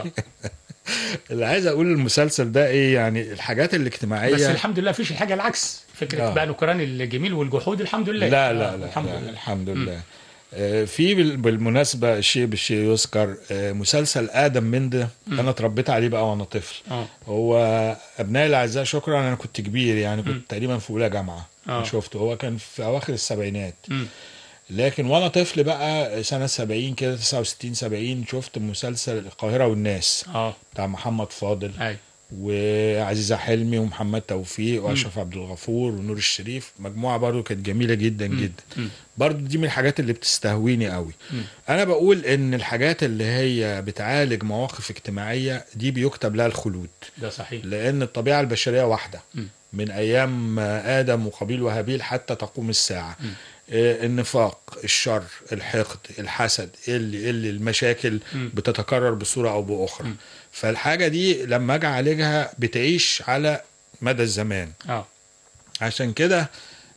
اللي عايز اقول المسلسل ده ايه يعني الحاجات الاجتماعيه بس الحمد لله فيش الحاجه العكس فكره آه. بقى نكران الجميل والجحود الحمد لله لا آه، لا لا الحمد لا لله الحمد لله آه، في بال- بالمناسبة الشيء بالشيء يذكر آه، مسلسل آدم من ده أنا اتربيت عليه بقى وأنا طفل اه هو أبنائي الأعزاء شكرا أنا كنت كبير يعني كنت تقريبا في أولى جامعة آه. شفته هو كان في أواخر السبعينات مم. لكن وأنا طفل بقى سنة 70 كده 69 70 شفت مسلسل القاهرة والناس اه بتاع محمد فاضل اي وعزيزة حلمي ومحمد توفيق واشرف عبد الغفور ونور الشريف مجموعه برضو كانت جميله جدا جدا مم. برضو دي من الحاجات اللي بتستهويني قوي انا بقول ان الحاجات اللي هي بتعالج مواقف اجتماعيه دي بيكتب لها الخلود ده صحيح لان الطبيعه البشريه واحده مم. من ايام ادم وقابيل وهابيل حتى تقوم الساعه آه، النفاق الشر الحقد الحسد اللي اللي المشاكل بتتكرر بصوره او باخرى فالحاجه دي لما اجي اعالجها بتعيش على مدى الزمان اه عشان كده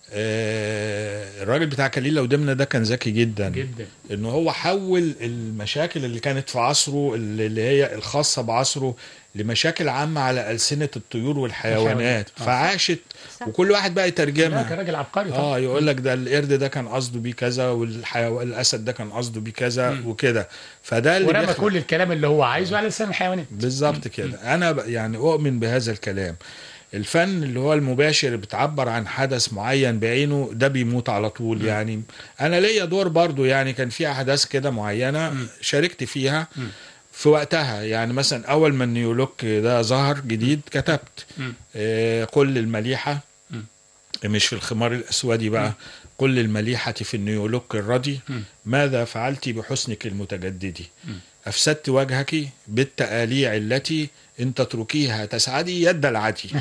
آه، الراجل بتاع كليلة ودمنة ده كان ذكي جدا جدا ان هو حول المشاكل اللي كانت في عصره اللي اللي هي الخاصه بعصره لمشاكل عامه على السنه الطيور والحيوانات الحيوانات. آه. فعاشت صح. وكل واحد بقى لا كان يترجمها راجل عبقري طبعا اه يقول لك ده القرد ده كان قصده بيه كذا والحيوان الاسد ده كان قصده بيه كذا وكده فده اللي ورمى بيخلق- كل الكلام اللي هو عايزه على لسان الحيوانات بالظبط كده انا ب- يعني اؤمن بهذا الكلام الفن اللي هو المباشر بتعبر عن حدث معين بعينه ده بيموت على طول يعني انا ليا دور برضو يعني كان في احداث كده معينه شاركت فيها في وقتها يعني مثلا اول ما النيولوك ده ظهر جديد كتبت مم. آه قل المليحه مش في الخمار الأسود بقى قل للمليحة في النيولوك الردي ماذا فعلت بحسنك المتجدد أفسدت وجهك بالتآليع التي إن تتركيها تسعدي يد العدي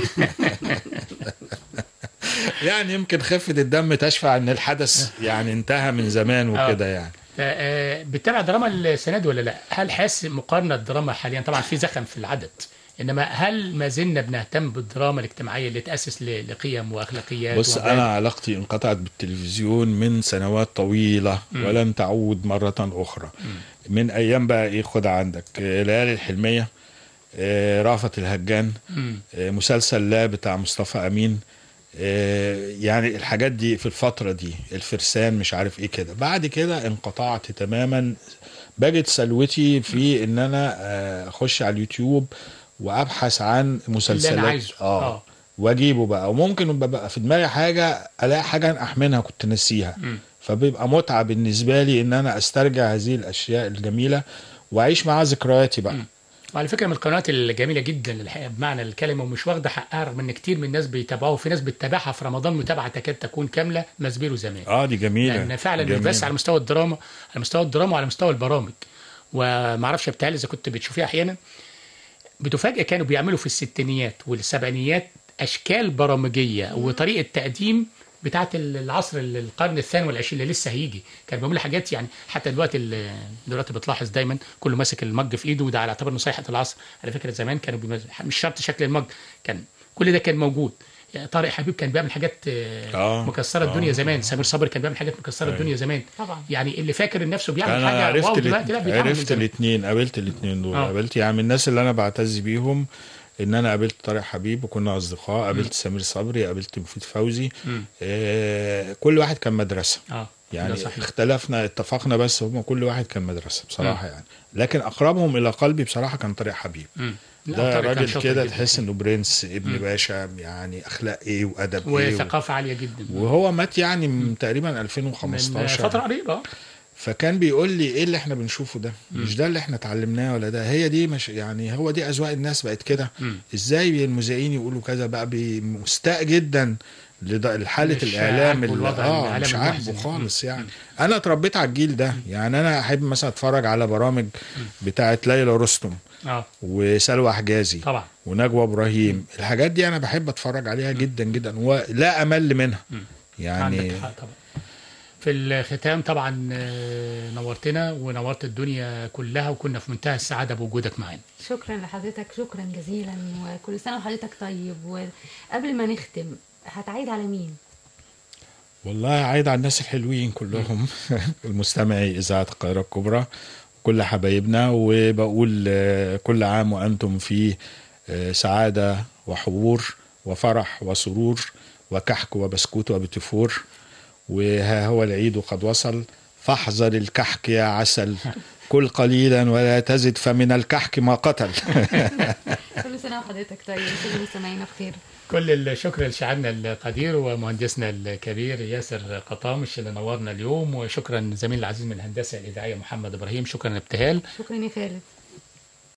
يعني يمكن خفة الدم تشفع ان الحدث يعني انتهى من زمان وكده يعني آه، بتتابع دراما السنه دي ولا لا؟ هل حاسس مقارنه الدراما حاليا طبعا في زخم في العدد انما هل ما زلنا بنهتم بالدراما الاجتماعيه اللي تاسس ل- لقيم واخلاقيات بص ومبادئ؟ انا علاقتي انقطعت بالتلفزيون من سنوات طويله ولم تعود مره اخرى من ايام بقى ايه خد عندك آه، ليالي الحلميه آه، رأفت الهجان مم. آه، مسلسل لا بتاع مصطفى امين آه، يعني الحاجات دي في الفتره دي الفرسان مش عارف ايه كده بعد كده انقطعت تماما بجد سلوتي في ان انا آه، اخش على اليوتيوب وابحث عن مسلسلات عايزه. اه, آه. واجيبه بقى وممكن ببقى في دماغي حاجه الاقي حاجه انقح منها كنت ناسيها مم. فبيبقى متعه بالنسبه لي ان انا استرجع هذه الاشياء الجميله واعيش معاها ذكرياتي بقى وعلى فكره من القنوات الجميله جدا الحقيقه بمعنى الكلمه ومش واخده حقها رغم ان كتير من الناس بيتابعوها وفي ناس بتتابعها في رمضان متابعه تكاد تكون كامله مسبيرو زمان اه دي جميله لان فعلا مش جميلة. بس على مستوى الدراما على مستوى الدراما وعلى مستوى البرامج وما اعرفش بتهيألي اذا كنت بتشوفيها احيانا بتفاجئ كانوا بيعملوا في الستينيات والسبعينيات اشكال برامجيه وطريقه تقديم بتاعت العصر القرن الثاني والعشرين اللي لسه هيجي كان بيعملوا حاجات يعني حتى دلوقتي ال- دلوقتي بتلاحظ دايما كله ماسك المج في ايده وده على اعتبار نصيحه العصر على فكره زمان كانوا بيمز... مش شرط شكل المج كان كل ده كان موجود يعني طارق حبيب كان بيعمل حاجات آه، آه، مكسره آه، الدنيا زمان سمير صبري كان بيعمل حاجات مكسره أيوة. الدنيا زمان طبعا. يعني اللي فاكر ان نفسه بيعمل انا حاجه عرفت واو الات- دلوقتي لا بيتعمل من عرفت زمان. الاثنين قابلت الاثنين دول آه. قابلت يعني من الناس اللي انا بعتز بيهم ان انا قابلت طارق حبيب وكنا اصدقاء قابلت سمير صبري قابلت مفيد فوزي مم. آه كل واحد كان مدرسه اه ده يعني صحيح اختلفنا اتفقنا بس هم كل واحد كان مدرسه بصراحه يعني لكن اقربهم الى قلبي بصراحه كان طارق حبيب مم. لا، ده طارق كان راجل شاطر كده جداً. تحس انه برنس ابن باشا يعني اخلاق ايه وادب ايه و... وثقافه عاليه جدا وهو مات يعني من تقريبا من 2015 فتره قريبه فكان بيقول لي ايه اللي احنا بنشوفه ده مش ده اللي احنا اتعلمناه ولا ده هي دي مش يعني هو دي اذواق الناس بقت كده مم. ازاي المذيعين يقولوا كذا بقى بي- مستاء جدا لد- لحاله مش الاعلام عاجبه اللي الوضع اه الإعلام مش المحزن. عاجبه خالص يعني انا اتربيت على الجيل ده يعني انا احب مثلا اتفرج على برامج بتاعت ليلى رستم اه وسلوى حجازي طبعا ونجوى ابراهيم الحاجات دي انا بحب اتفرج عليها جدا جدا ولا امل منها يعني عندك حق طبعا في الختام طبعا آه، نورتنا ونورت الدنيا كلها وكنا في منتهى السعاده بوجودك معانا شكرا لحضرتك شكرا جزيلا وكل سنه وحضرتك طيب وقبل ما نختم هتعيد على مين؟ والله عايد على الناس الحلوين كلهم المستمعي إذاعة القاهرة الكبرى كل حبايبنا وبقول آه، كل عام وأنتم في آه، سعادة وحبور وفرح وسرور وكحك وبسكوت وبتفور وها هو العيد قد وصل فاحذر الكحك يا عسل كل قليلا ولا تزد فمن الكحك ما قتل كل سنه وحضرتك طيب كل مستمعينا بخير كل الشكر لشاعرنا القدير ومهندسنا الكبير ياسر قطامش اللي نورنا اليوم وشكرا زميل العزيز من الهندسه الاذاعيه محمد ابراهيم شكرا ابتهال شكرا يا خالد